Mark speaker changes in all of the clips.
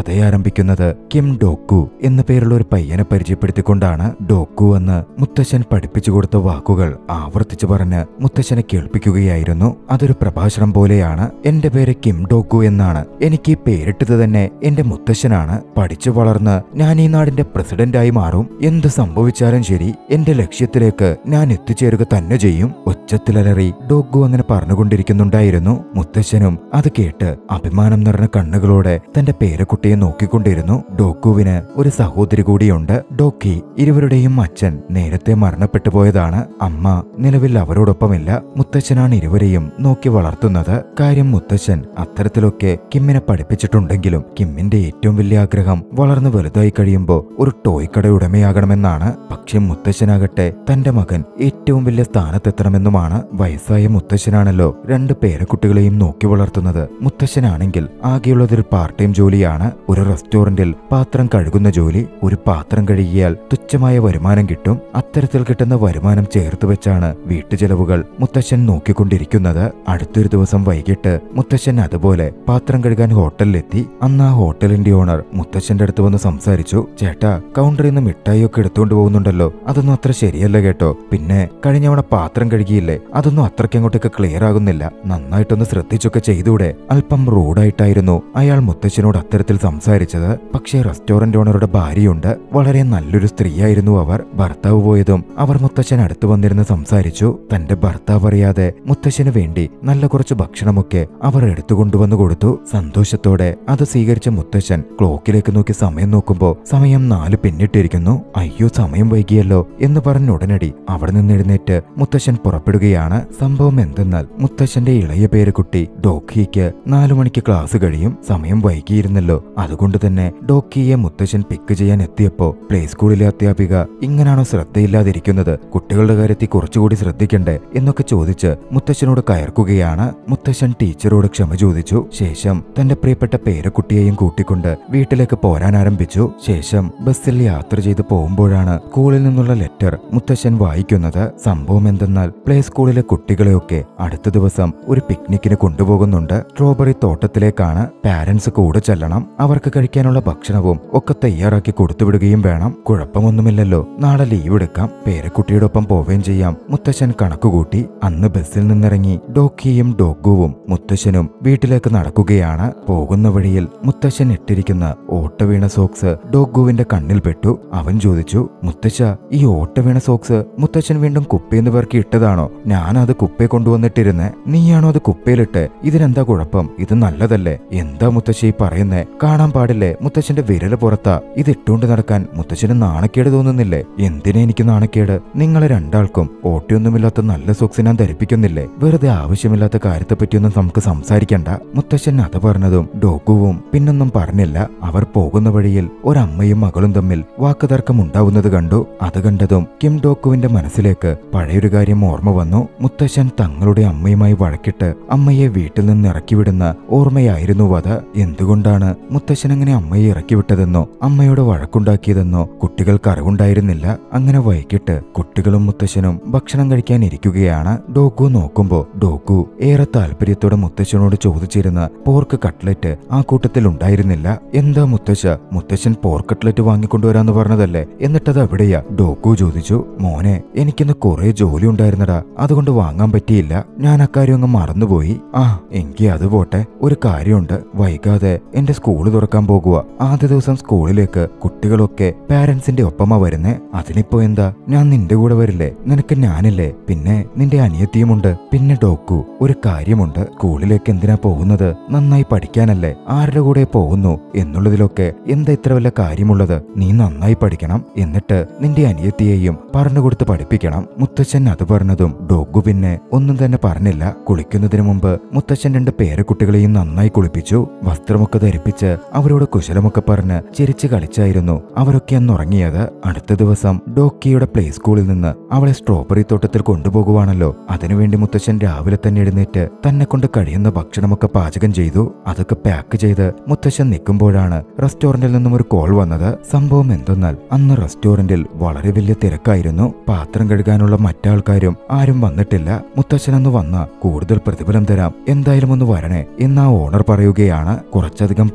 Speaker 1: കഥയാരംഭിക്കുന്നത് Kim ഡോക്കു എന്ന പേരുള്ള ഒരു പയ്യനെ പരിചയപ്പെടുത്തിക്കൊണ്ടാണ് ഡോക്കു എന്ന് മുത്തശ്ശൻ പഠിപ്പിച്ചു കൊടുത്ത വാക്കുകൾ ആവർത്തിച്ചു പറഞ്ഞ് മുത്തശ്ശനെ കേൾപ്പിക്കുകയായിരുന്നു അതൊരു പ്രഭാഷണം പോലെയാണ് എന്റെ പേര് കിം ഡോക്കു എന്നാണ് എനിക്ക് ഈ പേരിട്ടത് തന്നെ എന്റെ മുത്തശ്ശനാണ് പഠിച്ചു വളർന്ന് ഞാൻ ഈ നാടിന്റെ പ്രസിഡന്റായി മാറും എന്ത് സംഭവിച്ചാലും ശരി എന്റെ ലക്ഷ്യത്തിലേക്ക് ഞാൻ എത്തിച്ചേരുക തന്നെ ചെയ്യും ഉച്ചത്തിലലറി ഡോഗു അങ്ങനെ പറഞ്ഞുകൊണ്ടിരിക്കുന്നുണ്ടായിരുന്നു മുത്തശ്ശനും അത് കേട്ട് അഭിമാനം നിറഞ്ഞ കണ്ണുകളോടെ തന്റെ പേരക്കുട്ടിയെ നോക്കിക്കൊണ്ടിരുന്നു ഡോക്കുവിന് ഒരു സഹോദരി കൂടിയുണ്ട് ഡോക്കി ഇരുവരുടെയും അച്ഛൻ നേരത്തെ മരണപ്പെട്ടു പോയതാണ് അമ്മ നിലവിൽ അവരോടൊപ്പമില്ല മുത്തച്ഛനാണ് ഇരുവരെയും നോക്കി വളർത്തുന്നത് കാര്യം മുത്തച്ഛൻ അത്തരത്തിലൊക്കെ കിമ്മിനെ പഠിപ്പിച്ചിട്ടുണ്ടെങ്കിലും കിമ്മിന്റെ ഏറ്റവും വലിയ ആഗ്രഹം വളർന്നു വലുതായി കഴിയുമ്പോൾ ഒരു ടോയ് കട ഉടമയാകണമെന്നാണ് പക്ഷെ മുത്തച്ഛനാകട്ടെ തന്റെ മകൻ ഏറ്റവും വലിയ സ്ഥാനത്തെത്തണമെന്നുമാണ് വയസ്സായ മുത്തച്ഛനാണല്ലോ രണ്ട് പേരക്കുട്ടികളെയും നോക്കി വളർത്തുന്നത് മുത്തച്ഛനാണെങ്കിൽ ആകെയുള്ളതൊരു പാർട്ട് ടൈം ജോലിയാണ് ഒരു റെസ്റ്റോറന്റിൽ പാത്രം കഴുകുന്ന ജോലി ഒരു പാത്രം കഴുകിയാൽ തുച്ഛമായ വരുമാനം കിട്ടും അത്തരത്തിൽ കിട്ടുന്ന വരുമാനം ചേർത്ത് വെച്ചാണ് വീട്ടുചെലവുകൾ മുത്തച്ഛൻ നോക്കിക്കൊണ്ടിരിക്കുന്നത് അടുത്തൊരു ദിവസം വൈകിട്ട് മുത്തച്ഛൻ അതുപോലെ പാത്രം കഴുകാൻ ഹോട്ടലിലെത്തി അന്ന് ആ ഹോട്ടലിന്റെ ഓണർ മുത്തച്ഛന്റെ അടുത്ത് വന്ന് സംസാരിച്ചു ചേട്ടാ കൗണ്ടറിൽ നിന്ന് മിഠായിയൊക്കെ എടുത്തുകൊണ്ട് പോകുന്നുണ്ടല്ലോ അതൊന്നും അത്ര ശരിയല്ല കേട്ടോ പിന്നെ കഴിഞ്ഞവണ പാത്രം കഴുകിയില്ലേ അതൊന്നും അത്രയ്ക്ക് അങ്ങോട്ടേക്ക് ക്ലിയർ ആകുന്നില്ല നന്നായിട്ടൊന്ന് ശ്രദ്ധിച്ചൊക്കെ ചെയ്തൂടെ അല്പം റൂഡായിട്ടായിരുന്നു അയാൾ മുത്തച്ഛനോട് അത്തരത്തിൽ സംസാരിച്ചത് പക്ഷേ റെസ്റ്റോറന്റ് ഓണറുടെ ഭാര്യയുണ്ട് വളരെ നല്ലൊരു സ്ത്രീയായിരുന്നു അവർ ഭർത്താവ് പോയതും അവർ മുത്തച്ഛൻ അടുത്ത് വന്നിരുന്ന് സംസാരിച്ചു തന്റെ ഭർത്താവ് അറിയാതെ മുത്തച്ഛന് വേണ്ടി നല്ല കുറച്ച് ഭക്ഷണമൊക്കെ അവർ എടുത്തുകൊണ്ടുവന്നു കൊടുത്തു സന്തോഷത്തോടെ അത് സ്വീകരിച്ച മുത്തച്ഛൻ ക്ലോക്കിലേക്ക് നോക്കി സമയം നോക്കുമ്പോ സമയം നാല് പിന്നിട്ടിരിക്കുന്നു അയ്യോ സമയം വൈകിയല്ലോ എന്ന് പറഞ്ഞ ഉടനടി അവിടെ നിന്ന് എഴുന്നേറ്റ് മുത്തച്ഛൻ പുറപ്പെടുകയാണ് സംഭവം എന്തെന്നാൽ മുത്തച്ഛന്റെ ഇളയ പേരുകുട്ടി ഡോക്കിക്ക് നാലു മണിക്ക് ക്ലാസ് കഴിയും സമയം വൈകിയിരുന്നല്ലോ അതുകൊണ്ട് തന്നെ ഡോക്കിയെ മുത്തച്ഛൻ പിക്ക് ചെയ്യാൻ എത്തിയപ്പോ പ്ലേ സ്കൂളിലെ അധ്യാപിക ഇങ്ങനാണോ ശ്രദ്ധയില്ലാതിരിക്കുന്നത് കുട്ടികളുടെ കാര്യത്തിൽ കുറച്ചുകൂടി ശ്രദ്ധിക്കണ്ടേ എന്നൊക്കെ ചോദിച്ച് മുത്തച്ഛനോട് കയർക്കുകയാണ് മുത്തച്ഛൻ ടീച്ചറോട് ക്ഷമ ചോദിച്ചു ശേഷം തന്റെ പ്രിയപ്പെട്ട പേരക്കുട്ടിയെയും കൂട്ടിക്കൊണ്ട് വീട്ടിലേക്ക് പോരാൻ ആരംഭിച്ചു ശേഷം ബസ്സിൽ യാത്ര ചെയ്ത് പോകുമ്പോഴാണ് സ്കൂളിൽ നിന്നുള്ള ലെറ്റർ മുത്തച്ഛൻ വായിക്കുന്നത് സംഭവം എന്തെന്നാൽ പ്ലേ സ്കൂളിലെ കുട്ടികളെയൊക്കെ അടുത്ത ദിവസം ഒരു പിക്നിക്കിന് കൊണ്ടുപോകുന്നുണ്ട് സ്ട്രോബെറി തോട്ടത്തിലേക്കാണ് പാരന്റ്സ് കൂടെ ചെല്ലണം അവർക്ക് കഴിക്കാനുള്ള ഭക്ഷണവും ഒക്കെ തയ്യാറാക്കി കൊടുത്തുവിടുകയും വേണം കുഴപ്പമൊന്നുമില്ലല്ലോ നാളെ ലീവ് എടുക്കാം പേരക്കുട്ടിയോടൊപ്പം പോവുകയും ചെയ്യാം മുത്തച്ഛൻ കണക്കുകൂട്ടി അന്ന് ബസ്സിൽ നിന്നിറങ്ങി ഡോക്കിയും ഡോഗുവും മുത്തശ്ശനും വീട്ടിലേക്ക് നടക്കുകയാണ് പോകുന്ന വഴിയിൽ മുത്തശ്ശൻ ഇട്ടിരിക്കുന്ന ഓട്ട വീണ സോക്സ് ഡോഗുവിന്റെ കണ്ണിൽ പെട്ടു അവൻ ചോദിച്ചു മുത്തശ്ശ ഈ ഓട്ട വീണ സോക്സ് മുത്തച്ഛൻ വീണ്ടും കുപ്പയെന്ന് പേർക്ക് ഇട്ടതാണോ ഞാനത് കുപ്പയെ കൊണ്ടുവന്നിട്ടിരുന്നേ നീയാണോ അത് കുപ്പയിലിട്ട് ഇതിനെന്താ കുഴപ്പം ഇത് നല്ലതല്ലേ എന്താ മുത്തശ്ശി ഈ പറയുന്നേ കാണാൻ പാടില്ലേ മുത്തച്ഛന്റെ വിരല് പുറത്താ ഇത് ഇട്ടുകൊണ്ട് നടക്കാൻ മുത്തച്ഛന് നാണക്കേട് തോന്നുന്നില്ലേ എന്തിനാ എനിക്ക് നാണക്കേട് നിങ്ങളെ രണ്ടാൾക്കും ഓട്ടിയൊന്നുമില്ലാത്ത നല്ല സോക്സ് ഞാൻ ധരിപ്പിക്കുന്നില്ലേ വെറുതെ ആവശ്യമില്ലാത്ത കാര്യത്തെപ്പറ്റിയൊന്നും നമുക്ക് സംസാരിക്കണ്ട മുത്തച്ഛൻ അത് പറഞ്ഞതും ഡോക്കുവും പിന്നൊന്നും പറഞ്ഞില്ല അവർ പോകുന്ന വഴിയിൽ ഒരമ്മയും മകളും തമ്മിൽ വാക്കുതർക്കം ഉണ്ടാവുന്നത് കണ്ടു അത് കണ്ടതും കിം ഡോക്കുവിന്റെ മനസ്സിലേക്ക് പഴയൊരു കാര്യം ഓർമ്മ വന്നു മുത്തശ്ശൻ തങ്ങളുടെ അമ്മയുമായി വഴക്കിട്ട് അമ്മയെ വീട്ടിൽ നിന്ന് ഇറക്കിവിടുന്ന ഓർമ്മയായിരുന്നു അത് എന്തുകൊണ്ടാണ് മുത്തശ്ശൻ അങ്ങനെ അമ്മയെ ഇറക്കിവിട്ടതെന്നോ അമ്മയോട് വഴക്കുണ്ടാക്കിയതെന്നോ കുട്ടികൾക്ക് അറിവുണ്ടായിരുന്നില്ല അങ്ങനെ വൈകിട്ട് കുട്ടികളും മുത്തശ്ശനും ഭക്ഷണം കഴിക്കാൻ ഇരിക്കുകയാണ് ഡോഗു നോക്കുമ്പോ ഡോഗു ഏറെ താല്പര്യത്തോടെ മുത്തശ്ശനോട് ചോദിച്ചിരുന്ന പോർക്ക് കട്ട്ലറ്റ് ആ കൂട്ടത്തിൽ ഉണ്ടായിരുന്നില്ല എന്താ മുത്തശ്ശ മുത്തശ്ശൻ പോർക്ക് കട്ട്ലറ്റ് വാങ്ങിക്കൊണ്ടുവരാന്ന് പറഞ്ഞതല്ലേ എന്നിട്ടത് എവിടെയാ ഡോഗു ചോദിച്ചു മോനെ എനിക്കിന്ന് കുറെ ജോലി ഉണ്ടായിരുന്നടാ അതുകൊണ്ട് വാങ്ങാൻ പറ്റിയില്ല ഞാൻ അക്കാര്യം അങ്ങ് മറന്നുപോയി ആ എങ്കി അത് പോട്ടെ ഒരു കാര്യമുണ്ട് വൈകാതെ എന്റെ സ്കൂള് തുറക്കാൻ പോകുക ആദ്യ ദിവസം സ്കൂളിലേക്ക് കുട്ടികളൊക്കെ പാരന്റ്സിന്റെ ഒപ്പമാ വരുന്നേ അതിനിപ്പോ എന്താ ഞാൻ നിന്റെ കൂടെ വരില്ലേ നിനക്ക് ഞാനില്ലേ പിന്നെ നിന്റെ അനിയത്തിയുമുണ്ട് പിന്നെ ഡോക്കു ഒരു കാര്യമുണ്ട് സ്കൂളിലേക്ക് എന്തിനാ പോകുന്നത് നന്നായി പഠിക്കാനല്ലേ ആരുടെ കൂടെ പോകുന്നു എന്നുള്ളതിലൊക്കെ എന്താ ഇത്ര വല്ല കാര്യമുള്ളത് നീ നന്നായി പഠിക്കണം എന്നിട്ട് നിന്റെ അനിയത്തിയെയും പറഞ്ഞുകൊടുത്ത് പഠിപ്പിക്കണം മുത്തച്ഛൻ അത് പറഞ്ഞതും ഡോഗു പിന്നെ ഒന്നും തന്നെ പറഞ്ഞില്ല കുളിക്കുന്നതിന് മുമ്പ് മുത്തച്ഛൻ രണ്ട് പേരക്കുട്ടികളെയും നന്നായി കുളിപ്പിച്ചു വസ്ത്രമൊക്കെ ധരിപ്പിച്ച് അവരോട് കുശലമൊക്കെ പറഞ്ഞ് ചിരിച്ചു കളിച്ചായിരുന്നു അവരൊക്കെ അന്ന് ഉറങ്ങിയത് അടുത്ത ദിവസം ഡോക്കിയുടെ പ്ലേ സ്കൂളിൽ നിന്ന് അവളെ സ്ട്രോബെറി തോട്ടത്തിൽ കൊണ്ടുപോകുവാണല്ലോ അതിനുവേണ്ടി മുത്തച്ഛൻ രാവിലെ തന്നെ എഴുന്നേറ്റ് തന്നെ കൊണ്ട് കഴിയുന്ന ഭക്ഷണമൊക്കെ പാചകം ചെയ്തു അതൊക്കെ പാക്ക് ചെയ്ത് മുത്തച്ഛൻ നിൽക്കുമ്പോഴാണ് റെസ്റ്റോറന്റിൽ നിന്നും ഒരു കോൾ വന്നത് സംഭവം എന്തെന്നാൽ അന്ന് റെസ്റ്റോറന്റിൽ വളരെ വലിയ തിരക്കായിരുന്നു പാത്രം കഴുകാനുള്ള മറ്റാൾക്കാരും ആരും വന്നിട്ടില്ല മുത്തച്ഛൻ അന്ന് വന്ന കൂടുതൽ പ്രതിഫലം തരാം എന്തായാലും ഒന്ന് വരണേ എന്ന് ആ ഓണർ പറയുകയാണ് കുറച്ചധികം പണം കിട്ടുന്ന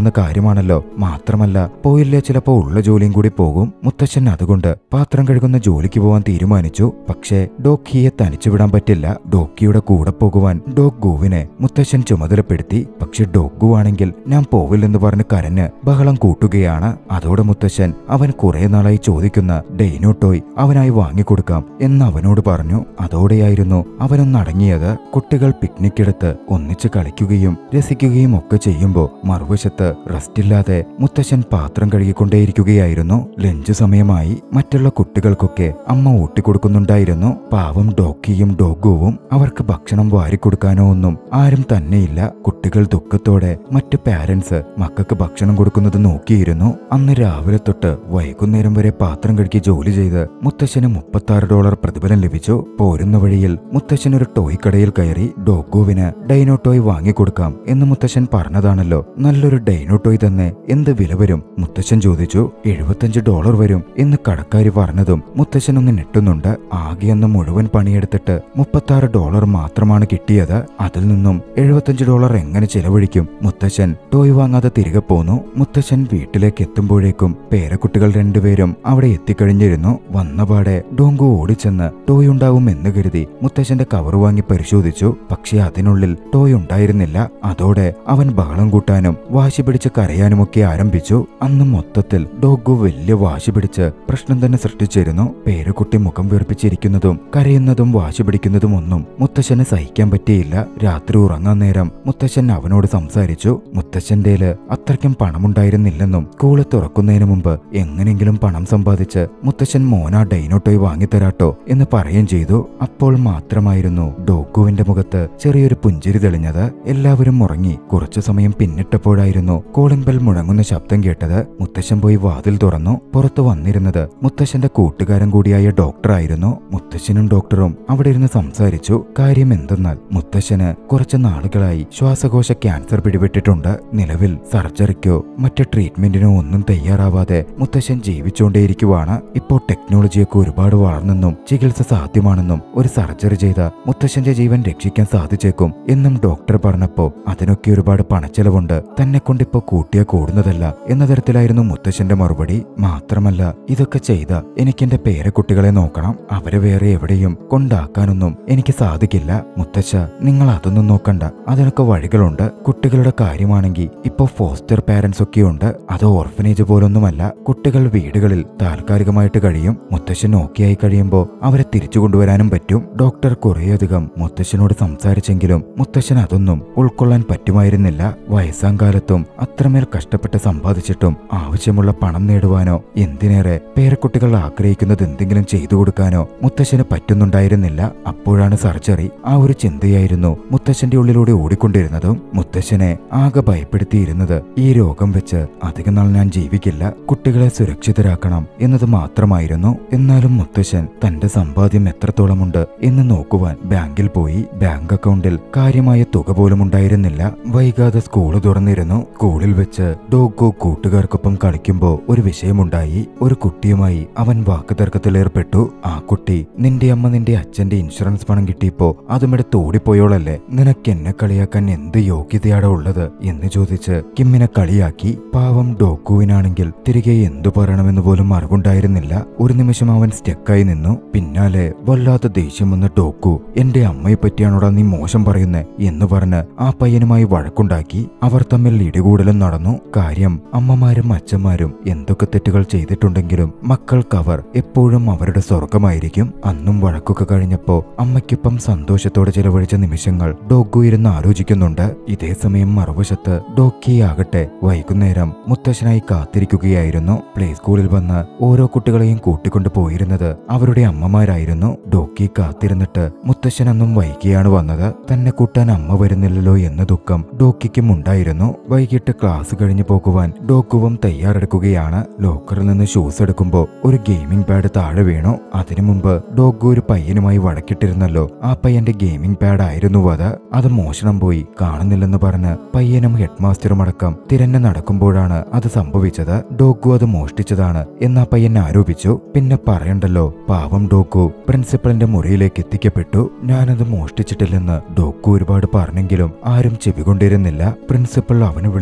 Speaker 1: കിട്ടുന്ന കാര്യമാണല്ലോ മാത്രമല്ല പോയില്ലേ ചിലപ്പോ ഉള്ള ജോലിയും കൂടി പോകും മുത്തശ്ശൻ അതുകൊണ്ട് പാത്രം കഴുകുന്ന ജോലിക്ക് പോവാൻ തീരുമാനിച്ചു പക്ഷേ ഡോക്കിയെ തനിച്ചു വിടാൻ പറ്റില്ല ഡോക്കിയുടെ കൂടെ പോകുവാൻ ഡോഗ് ഗുവിനെ മുത്തശ്ശൻ ചുമതലപ്പെടുത്തി പക്ഷെ ഡോഗ് ഗു ആണെങ്കിൽ ഞാൻ പോവില്ലെന്ന് പറഞ്ഞ് കരഞ്ഞ് ബഹളം കൂട്ടുകയാണ് അതോടെ മുത്തശ്ശൻ അവൻ കുറെ നാളായി ചോദിക്കുന്ന ഡെയ്നോ ടോയ് അവനായി വാങ്ങിക്കൊടുക്കാം എന്ന് അവനോട് പറഞ്ഞു അതോടെയായിരുന്നു അവനൊന്നടങ്ങിയത് കുട്ടികൾ പിക്നിക് എടുത്ത് ഒന്നിച്ച് കളിക്കുകയും രസിക്കുകയും ഒക്കെ ചെയ്യുമ്പോൾ മറുവശത്ത് റെസ്റ്റില്ലാതെ മുത്തശ്ശൻ പാത്രം കഴുകിക്കൊണ്ടേയിരിക്കുകയായിരുന്നു ലഞ്ച് സമയമായി മറ്റുള്ള കുട്ടികൾക്കൊക്കെ അമ്മ ഊട്ടിക്കൊടുക്കുന്നുണ്ടായിരുന്നു പാവം ഡോക്കിയും ഡോഗുവും അവർക്ക് ഭക്ഷണം വാരിക്കൊടുക്കാനോ ഒന്നും ആരും തന്നെയില്ല കുട്ടികൾ ദുഃഖത്തോടെ മറ്റു പാരന്റ്സ് മക്കൾക്ക് ഭക്ഷണം കൊടുക്കുന്നത് നോക്കിയിരുന്നു അന്ന് രാവിലെ തൊട്ട് വൈകുന്നേരം വരെ പാത്രം കഴുകി ജോലി ചെയ്ത് മുത്തശ്ശന് മുപ്പത്താറ് ഡോളർ പ്രതിഫലം ലഭിച്ചു പോരുന്ന വഴിയിൽ മുത്തശ്ശൻ ഒരു ടോയ് കടയിൽ കയറി ഡോഗുവിന് ഡൈനോ ടോയ് വാങ്ങിക്കൊടുക്കാം എന്ന് മുത്തശ്ശൻ പറഞ്ഞതാണല്ലോ നല്ലൊരു ഡൈനോ ടോയ് തന്നെ എന്ത് വില വരും മുത്തശ്ശൻ ചോദിച്ചു എഴുപത്തഞ്ച് ഡോളർ വരും എന്ന് കടക്കാരി പറഞ്ഞതും മുത്തശ്ശൻ ഒന്ന് ഞെട്ടുന്നുണ്ട് ആകെയൊന്ന് മുഴുവൻ പണിയെടുത്തിട്ട് മുപ്പത്താറ് ഡോളർ മാത്രമാണ് കിട്ടിയത് അതിൽ നിന്നും എഴുപത്തഞ്ച് ഡോളർ എങ്ങനെ ചെലവഴിക്കും മുത്തശ്ശൻ ടോയ് വാങ്ങാതെ തിരികെ പോന്നു മുത്തശ്ശൻ വീട്ടിലേക്ക് എത്തുമ്പോഴേക്കും പേരക്കുട്ടികൾ രണ്ടുപേരും അവിടെ എത്തിക്കഴിഞ്ഞിരുന്നു വന്നപാടെ ഡോങ്കു ഓടിച്ചെന്ന് ടോയ് ഉണ്ടാവും എന്ന് കരുതി മുത്തശ്ശന്റെ കവർ വാങ്ങി പരിശോധിച്ചു പക്ഷെ അതിനുള്ളിൽ ടോയ് ഉണ്ടായിരുന്നില്ല അതോടെ അവൻ ബഹളം കൂട്ടാനും വാശി പിടിച്ച് കരയാനുമൊക്കെ ആരംഭിച്ചു അന്ന് മൊത്തത്തിൽ ഡോഗു വലിയ വാശി പിടിച്ച് പ്രശ്നം തന്നെ സൃഷ്ടിച്ചിരുന്നു പേരക്കുട്ടി മുഖം വീർപ്പിച്ചിരിക്കുന്നതും കരയുന്നതും വാശി പിടിക്കുന്നതും ഒന്നും മുത്തശ്ശന് സഹിക്കാൻ പറ്റിയില്ല രാത്രി ഉറങ്ങാൻ നേരം മുത്തശ്ശൻ അവനോട് സംസാരിച്ചു മുത്തശ്ശന്റേല് അത്രയ്ക്കും പണമുണ്ടായിരുന്നില്ലെന്നും സ്കൂള് തുറക്കുന്നതിന് മുമ്പ് എങ്ങനെങ്കിലും പണം സമ്പാദിച്ച് മുത്തശ്ശൻ മോന ഡൈനോട്ടോയ് വാങ്ങിത്തരാട്ടോ എന്ന് പറയുകയും ചെയ്തു അപ്പോൾ മാത്രമായിരുന്നു ഡോഗുവിന്റെ മുഖത്ത് ചെറിയൊരു പുഞ്ചിരി തെളിഞ്ഞത് എല്ലാവരും ഉറങ്ങി കുറച്ചു സമയം പിന്നിട്ടപ്പോഴായിരുന്നു കോളിംഗ് ബെൽ മുഴങ്ങുന്ന ശബ്ദം കേട്ടത് മുത്തശ്ശൻ പോയി വാതിൽ തുറന്നു പുറത്തു വന്നിരുന്നത് മുത്തശ്ശന്റെ കൂട്ടുകാരൻ കൂടിയായ ഡോക്ടറായിരുന്നു മുത്തശ്ശനും ഡോക്ടറും അവിടെ ഇരുന്ന് സംസാരിച്ചു കാര്യം എന്തെന്നാൽ മുത്തശ്ശന് കുറച്ച് നാളുകളായി ശ്വാസകോശ ക്യാൻസർ പിടിപെട്ടിട്ടുണ്ട് നിലവിൽ സർജറിക്കോ മറ്റ് ട്രീറ്റ്മെന്റിനോ ഒന്നും തയ്യാറാവാതെ മുത്തശ്ശൻ ജീവിച്ചുകൊണ്ടേയിരിക്കുവാണ് ഇപ്പോൾ ടെക്നോളജിയൊക്കെ ഒരുപാട് വളർന്നെന്നും ചികിത്സ സാധ്യമാണെന്നും ഒരു സർജറി ചെയ്ത മുത്തശ്ശന്റെ ജീവൻ രക്ഷിക്കാൻ സാധിച്ചേക്കും എന്നും ഡോക്ടർ പറഞ്ഞപ്പോ അതിനൊക്കെ ഒരുപാട് പണച്ചെലവുണ്ട് തന്നെ കൊണ്ടിപ്പോ കൂട്ടിയാ കൂടുന്നതല്ല എന്ന തരത്തിലായിരുന്നു മുത്തശ്ശന്റെ മറുപടി മാത്രമല്ല ഇതൊക്കെ ചെയ്ത എനിക്കെന്റെ പേരക്കുട്ടികളെ നോക്കണം അവരെ വേറെ എവിടെയും കൊണ്ടാക്കാനൊന്നും എനിക്ക് സാധിക്കില്ല മുത്തശ്ശ നിങ്ങൾ അതൊന്നും നോക്കണ്ട അതിനൊക്കെ വഴികളുണ്ട് കുട്ടികളുടെ കാര്യമാണെങ്കിൽ ഇപ്പോ ഫോസ്റ്റർ പാരന്റ്സ് ഒക്കെ ഉണ്ട് അത് ഓർഫനേജ് പോലൊന്നുമല്ല കുട്ടികൾ വീടുകളിൽ താൽക്കാലികമായിട്ട് കഴിയും മുത്തശ്ശൻ ഓക്കെ ആയി കഴിയുമ്പോൾ അവരെ തിരിച്ചു കൊണ്ടുവരാനും പറ്റും ഡോക്ടർ കുറേയധികം മുത്തശ്ശനോട് സംസാരിച്ചെങ്കിലും മുത്തശ്ശൻ അതൊന്നും ഉൾക്കൊള്ളാൻ പറ്റുമായിരുന്നില്ല വയസ്സാം കാലത്തും അത്രമേൽ കഷ്ടപ്പെട്ട് സമ്പാദിച്ചിട്ടും ആവശ്യമുള്ള പണം നേടുവാനോ എന്തിനേറെ പേരക്കുട്ടികൾ ആഗ്രഹിക്കുന്നത് എന്തെങ്കിലും ചെയ്തു കൊടുക്കാനോ മുത്തശ്ശന് പറ്റുന്നുണ്ടായിരുന്നില്ല അപ്പോഴാണ് സർജറി ആ ഒരു ചിന്തയായിരുന്നു മുത്തശ്ശന്റെ ഉള്ളിലൂടെ ഓടിക്കൊണ്ടിരുന്നതും മുത്തശ്ശനെ ആകെ ഭയപ്പെടുത്തിയിരുന്നത് ഈ രോഗം വെച്ച് അധികം നാൾ ഞാൻ ജീവിക്കില്ല കുട്ടികളെ സുരക്ഷിതരാക്കണം എന്നത് മാത്രമായിരുന്നു എന്നാലും മുത്തശ്ശൻ തന്റെ സമ്പാദ്യം എത്രത്തോളമുണ്ട് എന്ന് നോക്കുവാൻ ബാങ്കിൽ പോയി ബാങ്ക് അക്കൗണ്ടിൽ കാര്യമായ തുക പോലും ഉണ്ടായിരുന്നില്ല വൈകാതെ സ്കൂൾ തുറന്നിരുന്നു സ്കൂളിൽ വെച്ച് ഡോഗോ കൂട്ടുകാർക്കൊപ്പം കളിക്കുമ്പോൾ ഒരു വിഷയമുണ്ടായി ഒരു കുട്ടിയുമായി അവൻ വാക്കുതർക്കത്തിലേർപ്പെട്ടു ആ കുട്ടി നിന്റെ അമ്മ നിന്റെ അച്ഛന്റെ ഇൻഷുറൻസ് പണം കിട്ടിയപ്പോ അതുമെടുത്ത് ഓടിപ്പോയോളല്ലേ നിനക്ക് എന്നെ കളിയാക്കാൻ എന്ത് യോഗ്യതയാടാ ഉള്ളത് എന്ന് ചോദിച്ച് കിമ്മിനെ കളിയാക്കി പാവം ഡോക്കുവിനാണെങ്കിൽ തിരികെ എന്തു പറയണമെന്ന് പോലും അറിവുണ്ടായിരുന്നില്ല ഒരു നിമിഷം അവൻ സ്റ്റെക്കായി നിന്നു പിന്നാലെ വല്ലാത്ത ദേഷ്യം വന്ന ഡോക്കു എന്റെ അമ്മയെ പറ്റിയാണോടാ നീ മോശം പറയുന്നേ എന്ന് പറഞ്ഞ് ആ പയ്യനുമായി വഴക്കുണ്ടാക്കി അവർ തമ്മിൽ ഇടികൂടലും നടന്നു കാര്യം അമ്മമാരും അച്ഛന്മാരും എന്തൊക്കെ തെറ്റുകൾ ചെയ്തിട്ടുണ്ടെങ്കിലും മക്കൾക്കവർ എപ്പോഴും അവരുടെ സ്വർഗമായിരിക്കും അന്നും വഴക്കൊക്കെ കഴിഞ്ഞപ്പോ അമ്മയ്ക്കൊപ്പം സന്തോഷത്തോടെ ചിലവഴിച്ച നിമിഷങ്ങൾ ഡോഗു ഇരുന്ന് ആലോചിക്കുന്നുണ്ട് ഇതേ സമയം മറുവശത്ത് ഡോക്കിയാകട്ടെ വൈകുന്നേരം മുത്തശ്ശനായി കാത്തിരിക്കുകയായിരുന്നു പ്ലേ സ്കൂളിൽ വന്ന് ഓരോ കുട്ടികളെയും കൂട്ടിക്കൊണ്ടു പോയിരുന്നത് അവരുടെ അമ്മമാരായിരുന്നു ഡോക്കി കാത്തിരുന്നിട്ട് മുത്തശ്ശൻ അന്നും വൈകിയാണ് വന്നത് തന്നെ കൂട്ടാൻ അമ്മ വരുന്നില്ലല്ലോ എന്ന ദുഃഖം ഡോക്കിക്കും ഉണ്ടായിരുന്നു വൈകിട്ട് ക്ലാസ് കഴിഞ്ഞു പോകുവാൻ ഡോക്കുവും തയ്യാറെടുക്കുകയാണ് ലോക്കറിൽ നിന്ന് ഷൂസ് എടുക്കുമ്പോൾ ഒരു ഗെയിമിംഗ് പാഡ് താഴെ വീണു അതിനു മുമ്പ് ഡോഗു ഒരു പയ്യനുമായി വഴക്കിട്ടിരുന്നല്ലോ ആ പയ്യന്റെ ഗെയിമിംഗ് പാഡ് ആയിരുന്നു അത് അത് മോഷണം പോയി കാണുന്നില്ലെന്ന് പറഞ്ഞ് പയ്യനും ഹെഡ്മാസ്റ്ററും അടക്കം തിരഞ്ഞു നടക്കുമ്പോഴാണ് അത് സംഭവിച്ചത് ഡോഗു അത് മോഷ്ടിച്ചതാണ് എന്ന് ആ പയ്യൻ ആരോപിച്ചു പിന്നെ പറയണ്ടല്ലോ പാവം ഡോക്കു പ്രിൻസിപ്പലിന്റെ മുറിയിലേക്ക് എത്തിക്കപ്പെട്ടു ഞാനത് മോഷ്ടിച്ചിട്ടില്ലെന്ന് ഡോക്കു ഒരുപാട് പറഞ്ഞെങ്കിലും ആരും ചെവികൊണ്ടിരുന്നില്ല പ്രിൻസിപ്പൽ അവനെ വിളിച്ച്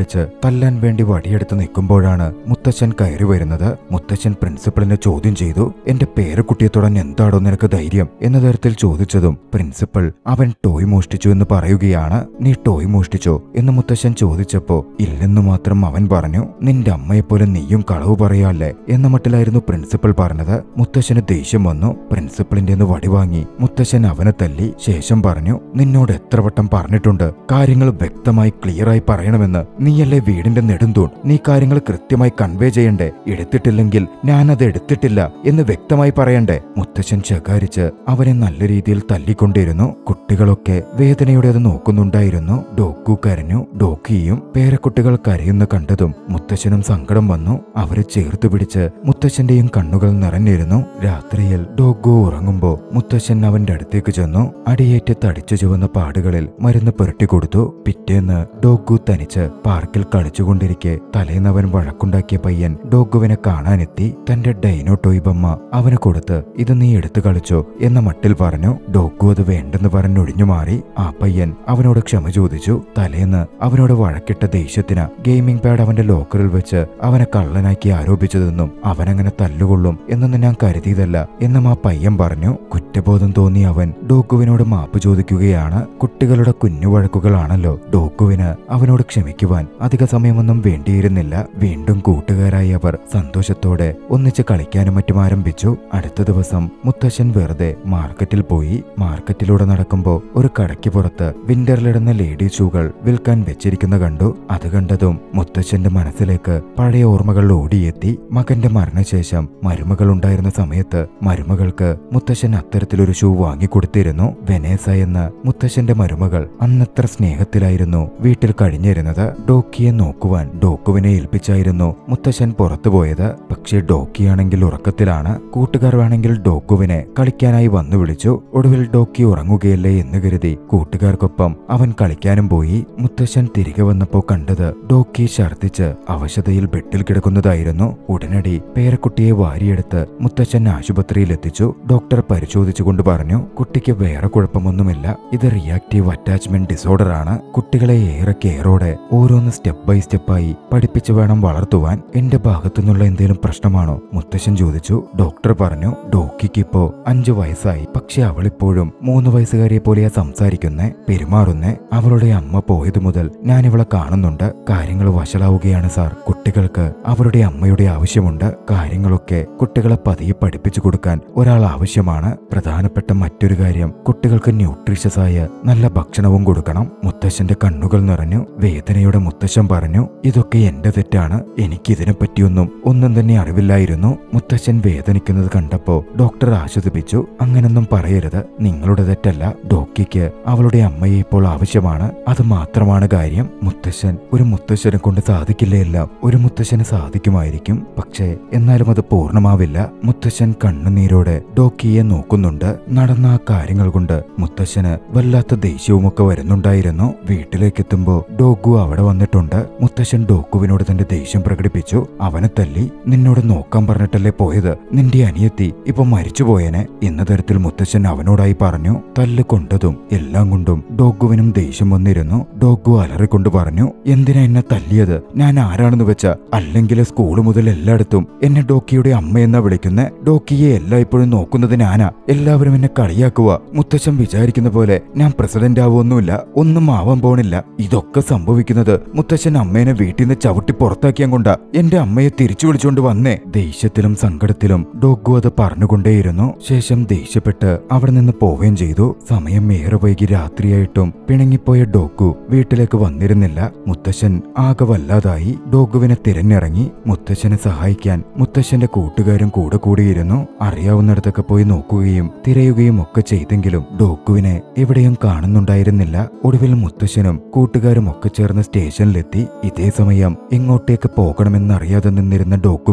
Speaker 1: വെച്ച് തല്ലാൻ വേണ്ടി വടിയെടുത്ത് നിൽക്കുമ്പോഴാണ് മുത്തച്ഛൻ കയറി വരുന്നത് മുത്തച്ഛൻ പ്രിൻസിപ്പളിനെ ചോദ്യം ചെയ്തു എന്റെ പേരക്കുട്ടിയെ തൊടാൻ എന്താടോ നിനക്ക് ധൈര്യം എന്ന തരത്തിൽ ചോദിച്ചതും പ്രിൻസിപ്പൽ അവൻ ടോയ് മോഷ്ടിച്ചു എന്ന് പറയുകയാണ് നീ ടോയ് മോഷ്ടിച്ചോ എന്ന് മുത്തച്ഛൻ ചോദിച്ചപ്പോ ഇല്ലെന്നു മാത്രം അവൻ പറഞ്ഞു നിന്റെ അമ്മയെപ്പോലെ നീയും കളവ് പറയാല്ലേ എന്ന മട്ടിലായിരുന്നു പ്രിൻസിപ്പൽ പറഞ്ഞത് മുത്തച്ഛന് ദേഷ്യം വന്നു പ്രിൻസിപ്പളിന്റെ നിന്ന് വടി വാങ്ങി മുത്തച്ഛൻ അവനെ തല്ലി ശേഷം പറഞ്ഞു നിന്നോട് എത്ര വട്ടം പറഞ്ഞിട്ടുണ്ട് കാര്യങ്ങൾ വ്യക്തമായി ക്ലിയറായി പറയണമെന്ന് നീയല്ലേ വീടിന്റെ നെടുന്തൂൺ നീ കാര്യങ്ങൾ കൃത്യമായി കൺവേ ചെയ്യണ്ടേ എടുത്തിട്ടില്ലെങ്കിൽ ഞാനത് എടുത്തിട്ടില്ല എന്ന് വ്യക്തമായി പറയണ്ടേ മുത്തച്ഛൻ ശകാരിച്ച് അവനെ നല്ല രീതിയിൽ തല്ലിക്കൊണ്ടിരുന്നു കുട്ടികളൊക്കെ വേദനയോടെ അത് നോക്കുന്നുണ്ടായിരുന്നു ഡോക്കു കരഞ്ഞു ഡോക്കിയും പേരക്കുട്ടികൾ കരയുന്ന കണ്ടതും മുത്തച്ഛനും സങ്കടം വന്നു അവരെ ചേർത്ത് പിടിച്ച് മുത്തച്ഛന്റെയും കണ്ണുകൾ നിറഞ്ഞിരുന്നു രാത്രിയിൽ ഡോഗു ഉറങ്ങുമ്പോ മുത്തച്ഛൻ അവന്റെ അടുത്തേക്ക് ചെന്നു അടിയേറ്റ് തടിച്ചു ചുവന്ന പാടുകളിൽ മരുന്ന് പുരട്ടി കൊടുത്തു പിറ്റേന്ന് ഡോഗു തനിച്ച് പാർക്കിൽ കളിച്ചുകൊണ്ടിരിക്കെ തലേന്നവൻ വഴക്കുണ്ടാക്കിയ പയ്യൻ ഡോഗുവിനെ കാണാനെത്തി തന്റെ ഡൈനോ ടോയ് ബൊമ്മ അവന് കൊടുത്ത് ഇത് നീ എടുത്തു കളിച്ചോ എന്ന മട്ടിൽ പറഞ്ഞു ഡോഗു അത് വേണ്ടെന്ന് പറഞ്ഞൊഴിഞ്ഞു മാറി ആ പയ്യൻ അവനോട് ക്ഷമ ചോദിച്ചു തലേന്ന് അവനോട് വഴക്കിട്ട ദേഷ്യത്തിന് ഗെയിമിംഗ് പാഡ് അവന്റെ ലോക്കറിൽ വെച്ച് അവനെ കള്ളനാക്കി ആരോപിച്ചതെന്നും അവനങ്ങനെ തല്ലുകൊള്ളും എന്നൊന്നും ഞാൻ കരുതിയതല്ല എന്നും ആ പയ്യൻ പറഞ്ഞു കുറ്റബോധം തോന്നി അവൻ ഡോക്കുവിനോട് മാപ്പ് ചോദിക്കുകയാണ് കുട്ടികളുടെ കുഞ്ഞുവഴക്കുകളാണല്ലോ ഡോക്കുവിന് അവനോട് ക്ഷമിക്കുവാൻ അധിക സമയമൊന്നും വേണ്ടിയിരുന്നില്ല വീണ്ടും കൂട്ടുകാരായി അവർ സന്തോഷത്തോടെ ഒന്നിച്ച് കളിക്കാനും മറ്റും ആരംഭിച്ചു അടുത്ത ദിവസം മുത്തശ്ശൻ വെറുതെ മാർക്കറ്റിൽ പോയി മാർക്കറ്റിലൂടെ നടക്കുമ്പോ ഒരു കടയ്ക്ക് പുറത്ത് വിന്ററിലിടുന്ന ലേഡി ഷൂകൾ വിൽക്കാൻ വെച്ചിരിക്കുന്ന കണ്ടു അത് കണ്ടതും മുത്തശ്ശന്റെ മനസ്സിലേക്ക് പഴയ ഓർമ്മകൾ ഓടിയെത്തി മകന്റെ മരണശേഷം മരുമകൾ ഉണ്ടായിരുന്ന സമയത്ത് മരുമകൾക്ക് മുത്തശ്ശൻ അത്തരത്തിലൊരു ഷൂ വാങ്ങിക്കൊടുത്തിരുന്നു വെനേസ എന്ന മുത്തശ്ശന്റെ മരുമകൾ അന്നത്ര സ്നേഹത്തിലായിരുന്നു വീട്ടിൽ കഴിഞ്ഞിരുന്നത് ഡോക്കിയെ നോക്കുവാൻ ഡോക്കുവിനെ ഏൽപ്പിച്ചായിരുന്നു മുത്തശ്ശൻ പുറത്തുപോയത് പക്ഷേ ഡോക്കിയാണെങ്കിൽ ഉറക്കത്തിലാണ് കൂട്ടുകാർ വേണമെങ്കിൽ ഡോക്കുവിനെ കളിക്കാനായി വന്നു വിളിച്ചു ഒടുവിൽ ഡോക്കി ഉറങ്ങുകയല്ലേ എന്ന് കരുതി കൂട്ടുകാർക്കൊപ്പം അവൻ കളിക്കാനും പോയി മുത്തശ്ശൻ തിരികെ വന്നപ്പോ കണ്ടത് ഡോക്കി ഛർദ്ദിച്ച് അവശതയിൽ ബെഡിൽ കിടക്കുന്നതായിരുന്നു ഉടനടി പേരക്കുട്ടിയെ വാരിയെടുത്ത് മുത്തച്ഛൻ ആശുപത്രിയിൽ എത്തിച്ചു ഡോക്ടർ പരിശോധിച്ചുകൊണ്ട് പറഞ്ഞു കുട്ടിക്ക് വേറെ കുഴപ്പമൊന്നുമില്ല ഇത് റിയാക്റ്റീവ് അറ്റാച്ച്മെന്റ് ഡിസോർഡർ ആണ് കുട്ടികളെ ഏറെ കെയറോടെ ഓരോന്ന് സ്റ്റെപ്പ് ബൈ സ്റ്റെപ്പായി പഠിപ്പിച്ചു വേണം വളർത്തുവാൻ എന്റെ ഭാഗത്തുനിന്നുള്ള എന്തെങ്കിലും പ്രശ്നമാണോ മുത്തശ്ശൻ ചോദിച്ചു ഡോക്ടർ പറഞ്ഞു ഡോക്കിക്ക് ഇപ്പോ അഞ്ചു വയസ്സായി പക്ഷെ അവളിപ്പോഴും മൂന്ന് വയസ്സുകാരിയെ പോലെയാ സംസാരിക്കുന്നേ പെരുമാറുന്നേ അവളുടെ അമ്മ പോയതു മുതൽ ഞാൻ ഇവളെ കാണുന്നുണ്ട് കാര്യങ്ങൾ വഷളാവുകയാണ് സാർ കുട്ടികൾക്ക് അവരുടെ അമ്മയുടെ ആവശ്യമുണ്ട് കാര്യങ്ങളൊക്കെ കുട്ടികളെ പതിയെ പഠിപ്പിച്ചു കൊടുക്കാൻ ഒരാൾ ആവശ്യമാണ് പ്രധാനപ്പെട്ട മറ്റൊരു കാര്യം കുട്ടികൾക്ക് ന്യൂട്രീഷ്യസ് ആയ നല്ല ഭക്ഷണവും കൊടുക്കണം മുത്തശ്ശന്റെ കണ്ണുകൾ നിറഞ്ഞു വേദനയുടെ മുത്തശ്ശൻ പറഞ്ഞു ഇതൊക്കെ എന്റെ തെറ്റാണ് എനിക്കിതിനെ പറ്റിയൊന്നും ഒന്നും തന്നെ അറിവില്ലായിരുന്നു മുത്തശ്ശൻ വേദനിക്കുന്നത് കണ്ടപ്പോ ഡോക്ടർ ആശ്വസിപ്പിച്ചു അങ്ങനൊന്നും പറയരുത് നിങ്ങളുടെ തെറ്റല്ല ഡോക്കിക്ക് അവളുടെ അമ്മയെ ഇപ്പോൾ ആവശ്യമാണ് അത് മാത്രമാണ് കാര്യം മുത്തശ്ശൻ ഒരു മുത്തശ്ശനെ കൊണ്ട് സാധിക്കില്ല എല്ലാം ഒരു മുത്തശ്ശന് സാധിക്കുമായിരിക്കും പക്ഷേ എന്നാലും അത് പൂർണ്ണമാവില്ല മുത്തശ്ശൻ കണ്ണുനീരോടെ ഡോക്കിയെ നോക്കുന്നുണ്ട് നടന്ന ആ കാര്യങ്ങൾ കൊണ്ട് മുത്തശ്ശന് വല്ലാത്ത ദേഷ്യവുമൊക്കെ വരുന്നുണ്ടായിരുന്നു വീട്ടിലേക്കെത്തുമ്പോ ഡോഗു അവിടെ വന്നിട്ടുണ്ട് മുത്തശ്ശൻ ഡോക്കുവിനോട് തന്റെ ദേഷ്യം പ്രകടിപ്പിച്ചു അവനെ തല്ലി നിന്നോട് നോക്കാൻ പറഞ്ഞിട്ടല്ലേ പോയത് നിന്റെ അനിയത്തി ഇപ്പൊ മരിച്ചുപോയേനെ എന്ന തരത്തിൽ മുത്തശ്ശൻ അവനോടായി പറഞ്ഞു തല്ല് കൊണ്ടതും എല്ലാം കൊണ്ടും ഡോഗുവിനും ദേഷ്യം വന്നിരുന്നു ഡോഗു അലറിക്കൊണ്ട് പറഞ്ഞു എന്തിനാ എന്നെ തല്ലിയത് ഞാൻ ആരാണെന്ന് വെച്ച അല്ലെങ്കിൽ സ്കൂൾ മുതൽ എല്ലായിടത്തും എന്നെ ഡോക്കിയുടെ അമ്മയെന്നാ വിളിക്കുന്നെ ഡോക്കിയെ എല്ലായ്പ്പോഴും നോക്കുന്നത് ഞാനാ എല്ലാവരും എന്നെ കളിയാക്കുക മുത്തച്ഛൻ വിചാരിക്കുന്ന പോലെ ഞാൻ പ്രസിഡന്റ് ആവുമൊന്നുമില്ല ഒന്നും ആവാൻ പോണില്ല ഇതൊക്കെ സംഭവിക്കുന്നത് മുത്തച്ഛൻ അമ്മേനെ വീട്ടിൽ നിന്ന് ചവിട്ടി പുറത്താക്കിയാൻ കൊണ്ടാ എന്റെ അമ്മയെ തിരിച്ചു വിളിച്ചുകൊണ്ട് വന്നേ ദേഷ്യത്തിലും സങ്കടത്തിലും ഡോഗു അത് പറഞ്ഞുകൊണ്ടേയിരുന്നു ശേഷം ദേഷ്യപ്പെട്ട് അവിടെ നിന്ന് പോവുകയും ചെയ്തു സമയം ഏറെ വൈകി രാത്രിയായിട്ടും പിണങ്ങിപ്പോയ ഡോഗു വീട്ടിലേക്ക് വന്നിരുന്നില്ല മുത്തശ്ശൻ ആകെ വല്ലാതായി ഡോഗുവിനെ തിരഞ്ഞിറങ്ങി മുത്തശ്ശനെ സഹായിക്കാൻ മുത്തശ്ശന്റെ കൂട്ടുകാരും കൂടെ കൂടിയിരുന്നു അറിയാവുന്നിടത്തൊക്കെ പോയി നോക്കുകയും തിരയുകയും ഒക്കെ ചെയ്തെങ്കിലും ഡോഗുവിനെ എവിടെയും കാണുന്നുണ്ടായിരുന്നില്ല ഒടുവിൽ മുത്തശ്ശനും കൂട്ടുകാരും ഒക്കെ ചേർന്ന് സ്റ്റേഷനിലെത്തി ഇതേ സമയം എങ്ങോട്ടേക്ക് പോകണമെന്നറിയാതെ നിന്നിരുന്ന ഡോഗുവിനെ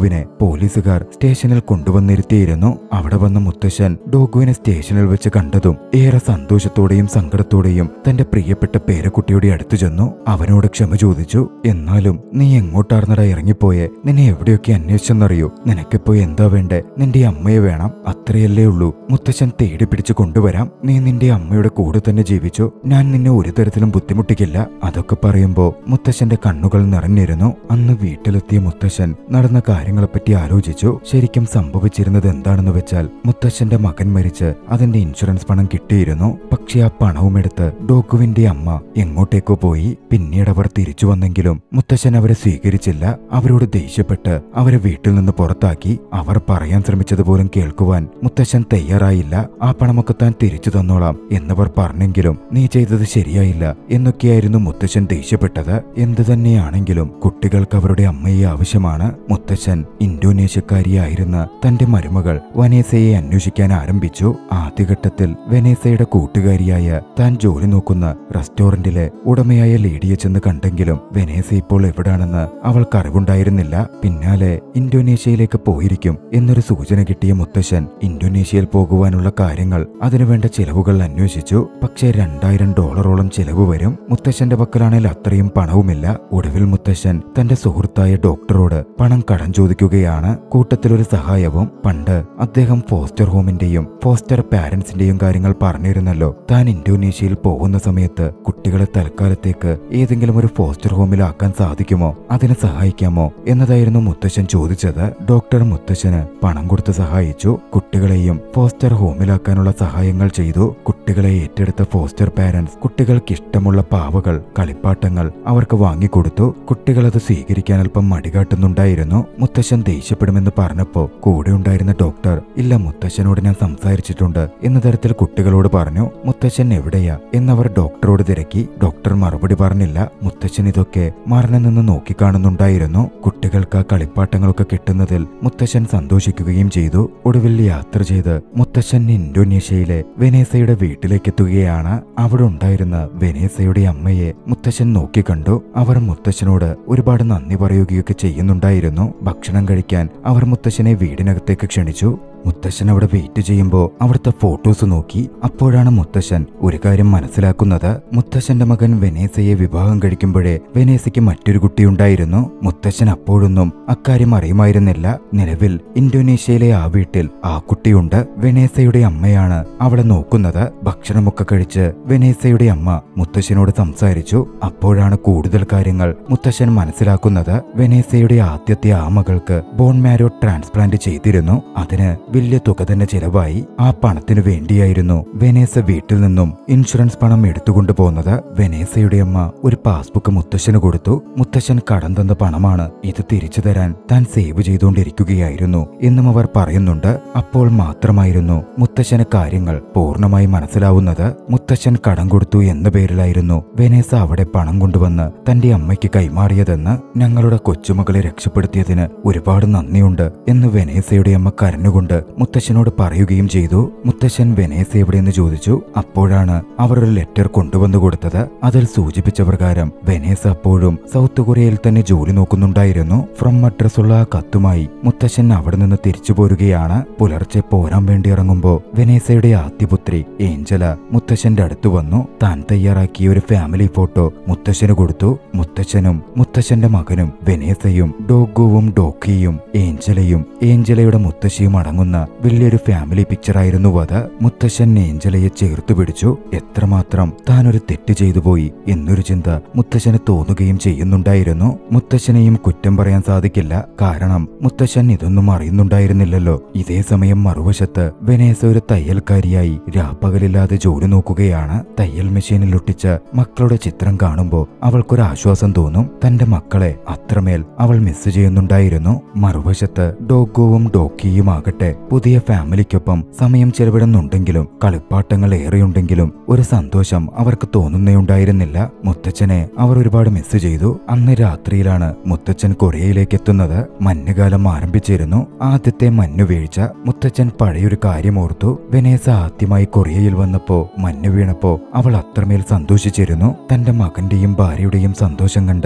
Speaker 1: ഡോഗുവിനെ പോലീസുകാർ സ്റ്റേഷനിൽ കൊണ്ടുവന്നിരുത്തിയിരുന്നു അവിടെ വന്ന മുത്തശ്ശൻ ഡോഗുവിനെ സ്റ്റേഷനിൽ വെച്ച് കണ്ടതും ഏറെ സന്തോഷത്തോടെയും സങ്കടത്തോടെയും തന്റെ പ്രിയപ്പെട്ട പേരക്കുട്ടിയുടെ അടുത്തു ചെന്നു അവനോട് ക്ഷമ ചോദിച്ചു എന്നാലും നീ എങ്ങോട്ടാർന്നടാ ഇറങ്ങിപ്പോയെ നിന്നെ എവിടെയൊക്കെ അന്വേഷിച്ചെന്നറിയോ നിനക്കിപ്പോ എന്താ വേണ്ടേ നിന്റെ അമ്മയെ വേണം അത്രയല്ലേ ഉള്ളൂ മുത്തശ്ശൻ തേടി പിടിച്ചു കൊണ്ടുവരാം നീ നിന്റെ അമ്മയുടെ കൂടെ തന്നെ ജീവിച്ചു ഞാൻ നിന്നെ ഒരു തരത്തിലും ബുദ്ധിമുട്ടിക്കില്ല അതൊക്കെ പറയുമ്പോ മുത്തശ്ശന്റെ കണ്ണുകൾ നിറഞ്ഞിരുന്നു അന്ന് വീട്ടിലെത്തിയ മുത്തശ്ശൻ നടന്ന കാര്യങ്ങളെപ്പറ്റി ആലോചിച്ചു ശരിക്കും സംഭവിച്ചിരുന്നത് എന്താണെന്ന് വെച്ചാൽ മുത്തശ്ശന്റെ മകൻ മരിച്ച് അതിന്റെ ഇൻഷുറൻസ് പണം കിട്ടിയിരുന്നു പക്ഷെ ആ പണവും എടുത്ത് ഡോക്കുവിന്റെ അമ്മ എങ്ങോട്ടേക്കോ പോയി പിന്നീട് അവർ തിരിച്ചു വന്നെങ്കിലും മുത്തശ്ശൻ അവരെ സ്വീകരിച്ചില്ല അവരോട് ദേഷ്യപ്പെട്ട് അവരെ വീട്ടിൽ നിന്ന് പുറത്താക്കി അവർ പറയാൻ ശ്രമിച്ചതുപോലും കേൾക്കുവാൻ മുത്തശ്ശൻ തയ്യാറായില്ല ആ പണമൊക്കെ താൻ തിരിച്ചു തന്നോളാം എന്നവർ പറഞ്ഞെങ്കിലും നീ ചെയ്തത് ശരിയായില്ല എന്നൊക്കെയായിരുന്നു മുത്തശ്ശൻ ദേഷ്യപ്പെട്ടത് എന്തു തന്നെയാണെങ്കിലും കുട്ടികൾക്ക് അവരുടെ അമ്മയെ ആവശ്യമാണ് മുത്തശ്ശൻ ഇന്തോനേഷ്യക്കാരിയായിരുന്ന തന്റെ മരുമകൾ വനേസയെ അന്വേഷിക്കാൻ ആരംഭിച്ചു ആദ്യഘട്ടത്തിൽ വെനേസയുടെ കൂട്ടുകാരിയായ താൻ ജോലി നോക്കുന്ന റെസ്റ്റോറന്റിലെ ഉടമയായ ലേഡിയെ ചെന്ന് കണ്ടെങ്കിലും വെനേസ ഇപ്പോൾ എവിടാണെന്ന് അവൾക്ക് അറിവുണ്ടായിരുന്നില്ല പിന്നാലെ ഇന്തോനേഷ്യയിലേക്ക് പോയിരിക്കും എന്നൊരു സൂചന കിട്ടിയ മുത്തശ്ശൻ ഇന്തോനേഷ്യയിൽ പോകുവാനുള്ള കാര്യങ്ങൾ അതിനുവേണ്ട ചിലവുകൾ അന്വേഷിച്ചു പക്ഷേ രണ്ടായിരം ഡോളറോളം ചിലവ് വരും മുത്തശ്ശന്റെ പക്കലാണെങ്കിൽ അത്രയും പണവുമില്ല ഒടുവിൽ മുത്തശ്ശൻ തന്റെ സുഹൃത്തായ ഡോക്ടറോട് പണം കടം ചോദിക്കുകയാണ് കൂട്ടത്തിലൊരു സഹായവും പണ്ട് അദ്ദേഹം ഫോസ്റ്റർ ഹോമിന്റെയും ഫോസ്റ്റർ പാരന്റ്സിന്റെയും കാര്യങ്ങൾ പറഞ്ഞിരുന്നല്ലോ താൻ ഇന്തോനേഷ്യയിൽ പോകുന്ന സമയത്ത് കുട്ടികളെ തൽക്കാലത്തേക്ക് ഏതെങ്കിലും ഒരു ഫോസ്റ്റർ ഹോമിലാക്കാൻ സാധിക്കുമോ അതിന് സഹായിക്കാമോ എന്നതായിരുന്നു മുത്തശ്ശൻ ചോദിച്ചത് ഡോക്ടർ മുത്തശ്ശന് പണം കൊടുത്ത് സഹായിച്ചു കുട്ടികളെയും ഫോസ്റ്റർ ഹോമിലാക്കാനുള്ള സഹായങ്ങൾ ചെയ്തു കുട്ടികളെ ഏറ്റെടുത്ത ഫോസ്റ്റർ പാരന്റ്സ് കുട്ടികൾക്ക് ഇഷ്ടമുള്ള പാവകൾ കളിപ്പാട്ടങ്ങൾ അവർക്ക് വാങ്ങിക്കൊടുത്തു കുട്ടികൾ അത് സ്വീകരിക്കാൻ അല്പം മടികാട്ടുന്നുണ്ടായിരുന്നു മുത്തശ്ശൻ ദേഷ്യപ്പെടുമെന്ന് പറഞ്ഞപ്പോ കൂടെ ഉണ്ടായിരുന്ന ഡോക്ടർ ഇല്ല മുത്തശ്ശനോട് ഞാൻ സംസാരിച്ചിട്ടുണ്ട് എന്ന തരത്തിൽ കുട്ടികളോട് പറഞ്ഞു മുത്തശ്ശൻ എവിടെയാ എന്നവർ ഡോക്ടറോട് തിരക്കി ഡോക്ടർ മറുപടി പറഞ്ഞില്ല മുത്തശ്ശൻ ഇതൊക്കെ മരണം നിന്ന് നോക്കിക്കാണുന്നുണ്ടായിരുന്നു കുട്ടികൾക്ക് ആ കളിപ്പാട്ടങ്ങളൊക്കെ കിട്ടുന്നതിൽ മുത്തശ്ശൻ സന്തോഷിക്കുകയും ചെയ്തു ഒടുവിൽ യാത്ര ചെയ്ത് മുത്തശ്ശൻ ഇന്തോനേഷ്യയിലെ വെനേസയുടെ വീട്ടിലേക്കെത്തുകയാണ് അവിടെ ഉണ്ടായിരുന്ന വെനേസയുടെ അമ്മയെ മുത്തശ്ശൻ നോക്കിക്കണ്ടു അവർ മുത്തശ്ശനോട് ഒരുപാട് നന്ദി പറയുകയൊക്കെ ചെയ്യുന്നുണ്ടായിരുന്നു ഭക്ഷണം കഴിക്കാൻ അവർ മുത്തശ്ശനെ വീടിനകത്തേക്ക് ക്ഷണിച്ചു മുത്തശ്ശൻ അവിടെ വെയിറ്റ് ചെയ്യുമ്പോൾ അവിടുത്തെ ഫോട്ടോസ് നോക്കി അപ്പോഴാണ് മുത്തശ്ശൻ ഒരു കാര്യം മനസ്സിലാക്കുന്നത് മുത്തശ്ശന്റെ മകൻ വെനേസയെ വിവാഹം കഴിക്കുമ്പോഴേ വെനേസയ്ക്ക് മറ്റൊരു കുട്ടിയുണ്ടായിരുന്നു മുത്തശ്ശൻ അപ്പോഴൊന്നും അക്കാര്യം അറിയുമായിരുന്നില്ല നിലവിൽ ഇന്തോനേഷ്യയിലെ ആ വീട്ടിൽ ആ കുട്ടിയുണ്ട് വെനേസയുടെ അമ്മയാണ് അവളെ നോക്കുന്നത് ഭക്ഷണമൊക്കെ കഴിച്ച് വെനേസയുടെ അമ്മ മുത്തശ്ശനോട് സംസാരിച്ചു അപ്പോഴാണ് കൂടുതൽ കാര്യങ്ങൾ മുത്തശ്ശൻ മനസ്സിലാക്കുന്നത് വെനേസയുടെ ആദ്യത്തെ ആ മകൾക്ക് ബോൺ മാരോ ട്രാൻസ്പ്ലാന്റ് ചെയ്തിരുന്നു അതിന് വലിയ തുക തന്നെ ചിലവായി ആ പണത്തിനു വേണ്ടിയായിരുന്നു വെനേസ വീട്ടിൽ നിന്നും ഇൻഷുറൻസ് പണം എടുത്തുകൊണ്ടു പോകുന്നത് വെനേസയുടെ അമ്മ ഒരു പാസ്ബുക്ക് മുത്തശ്ശന് കൊടുത്തു മുത്തശ്ശൻ കടം തന്ന പണമാണ് ഇത് തിരിച്ചു തരാൻ താൻ സേവ് ചെയ്തുകൊണ്ടിരിക്കുകയായിരുന്നു എന്നും അവർ പറയുന്നുണ്ട് അപ്പോൾ മാത്രമായിരുന്നു മുത്തശ്ശന് കാര്യങ്ങൾ പൂർണ്ണമായി മനസ്സിലാവുന്നത് മുത്തശ്ശൻ കടം കൊടുത്തു എന്ന പേരിലായിരുന്നു വെനേസ അവിടെ പണം കൊണ്ടുവന്ന് തന്റെ അമ്മയ്ക്ക് കൈമാറിയതെന്ന് ഞങ്ങളുടെ കൊച്ചുമകളെ രക്ഷപ്പെടുത്തിയതിന് ഒരുപാട് നന്ദിയുണ്ട് എന്ന് വെനേസയുടെ അമ്മ കരഞ്ഞുകൊണ്ട് മുത്തശ്ശനോട് പറയുകയും ചെയ്തു മുത്തശ്ശൻ വെനേസ എവിടെയെന്ന് ചോദിച്ചു അപ്പോഴാണ് അവർ ഒരു ലെറ്റർ കൊണ്ടുവന്നു കൊടുത്തത് അതിൽ സൂചിപ്പിച്ച പ്രകാരം വെനേസ അപ്പോഴും സൗത്ത് കൊറിയയിൽ തന്നെ ജോലി നോക്കുന്നുണ്ടായിരുന്നു ഫ്രം അഡ്രസ് ഉള്ള ആ കത്തുമായി മുത്തശ്ശൻ അവിടെ നിന്ന് തിരിച്ചു പോരുകയാണ് പുലർച്ചെ പോരാൻ വേണ്ടി ഇറങ്ങുമ്പോ വെനേസയുടെ ആദ്യപുത്രി ഏഞ്ചല മുത്തശ്ശന്റെ അടുത്തു വന്നു താൻ തയ്യാറാക്കിയ ഒരു ഫാമിലി ഫോട്ടോ മുത്തശ്ശന് കൊടുത്തു മുത്തശ്ശനും മുത്തശ്ശന്റെ മകനും വെനേസയും ഡോഗുവും ഡോക്കിയും ഏഞ്ചലയും ഏഞ്ചലയുടെ മുത്തശ്ശിയും അടങ്ങുന്ന വലിയൊരു ഫാമിലി പിക്ചറായിരുന്നു അത് മുത്തശ്ശൻ ഏഞ്ചലയെ ചേർത്തു പിടിച്ചു എത്രമാത്രം താൻ ഒരു തെറ്റ് ചെയ്തു പോയി എന്നൊരു ചിന്ത മുത്തശ്ശന് തോന്നുകയും ചെയ്യുന്നുണ്ടായിരുന്നു മുത്തശ്ശനെയും കുറ്റം പറയാൻ സാധിക്കില്ല കാരണം മുത്തശ്ശൻ ഇതൊന്നും അറിയുന്നുണ്ടായിരുന്നില്ലല്ലോ ഇതേ സമയം മറുവശത്ത് വെനേസ ഒരു തയ്യൽക്കാരിയായി രാപ്പകലില്ലാതെ ജോലി നോക്കുകയാണ് തയ്യൽ മെഷീനിൽ ഒട്ടിച്ച മക്കളുടെ ചിത്രം കാണുമ്പോൾ അവൾക്കൊരു ആശ്വാസം തോന്നും തന്റെ മക്കളെ അത്രമേൽ അവൾ മിസ് ചെയ്യുന്നുണ്ടായിരുന്നു മറുവശത്ത് ഡോഗോവും ഡോക്കിയും ആകട്ടെ പുതിയ ഫാമിലിക്കൊപ്പം സമയം ചെലവിടുന്നുണ്ടെങ്കിലും കളിപ്പാട്ടങ്ങൾ ഏറെയുണ്ടെങ്കിലും ഒരു സന്തോഷം അവർക്ക് തോന്നുന്നേയുണ്ടായിരുന്നില്ല മുത്തച്ഛനെ അവർ ഒരുപാട് മിസ് ചെയ്തു അന്ന് രാത്രിയിലാണ് മുത്തച്ഛൻ കൊറിയയിലേക്ക് എത്തുന്നത് മഞ്ഞുകാലം ആരംഭിച്ചിരുന്നു ആദ്യത്തെ മഞ്ഞുവീഴ്ച മുത്തച്ഛൻ പഴയൊരു കാര്യം ഓർത്തു വെനേസ ആദ്യമായി കൊറിയയിൽ വന്നപ്പോ മഞ്ഞു വീണപ്പോ അവൾ അത്രമേൽ സന്തോഷിച്ചിരുന്നു തന്റെ മകന്റെയും ഭാര്യയുടെയും സന്തോഷം കണ്ട് മുത്തച്ഛൻ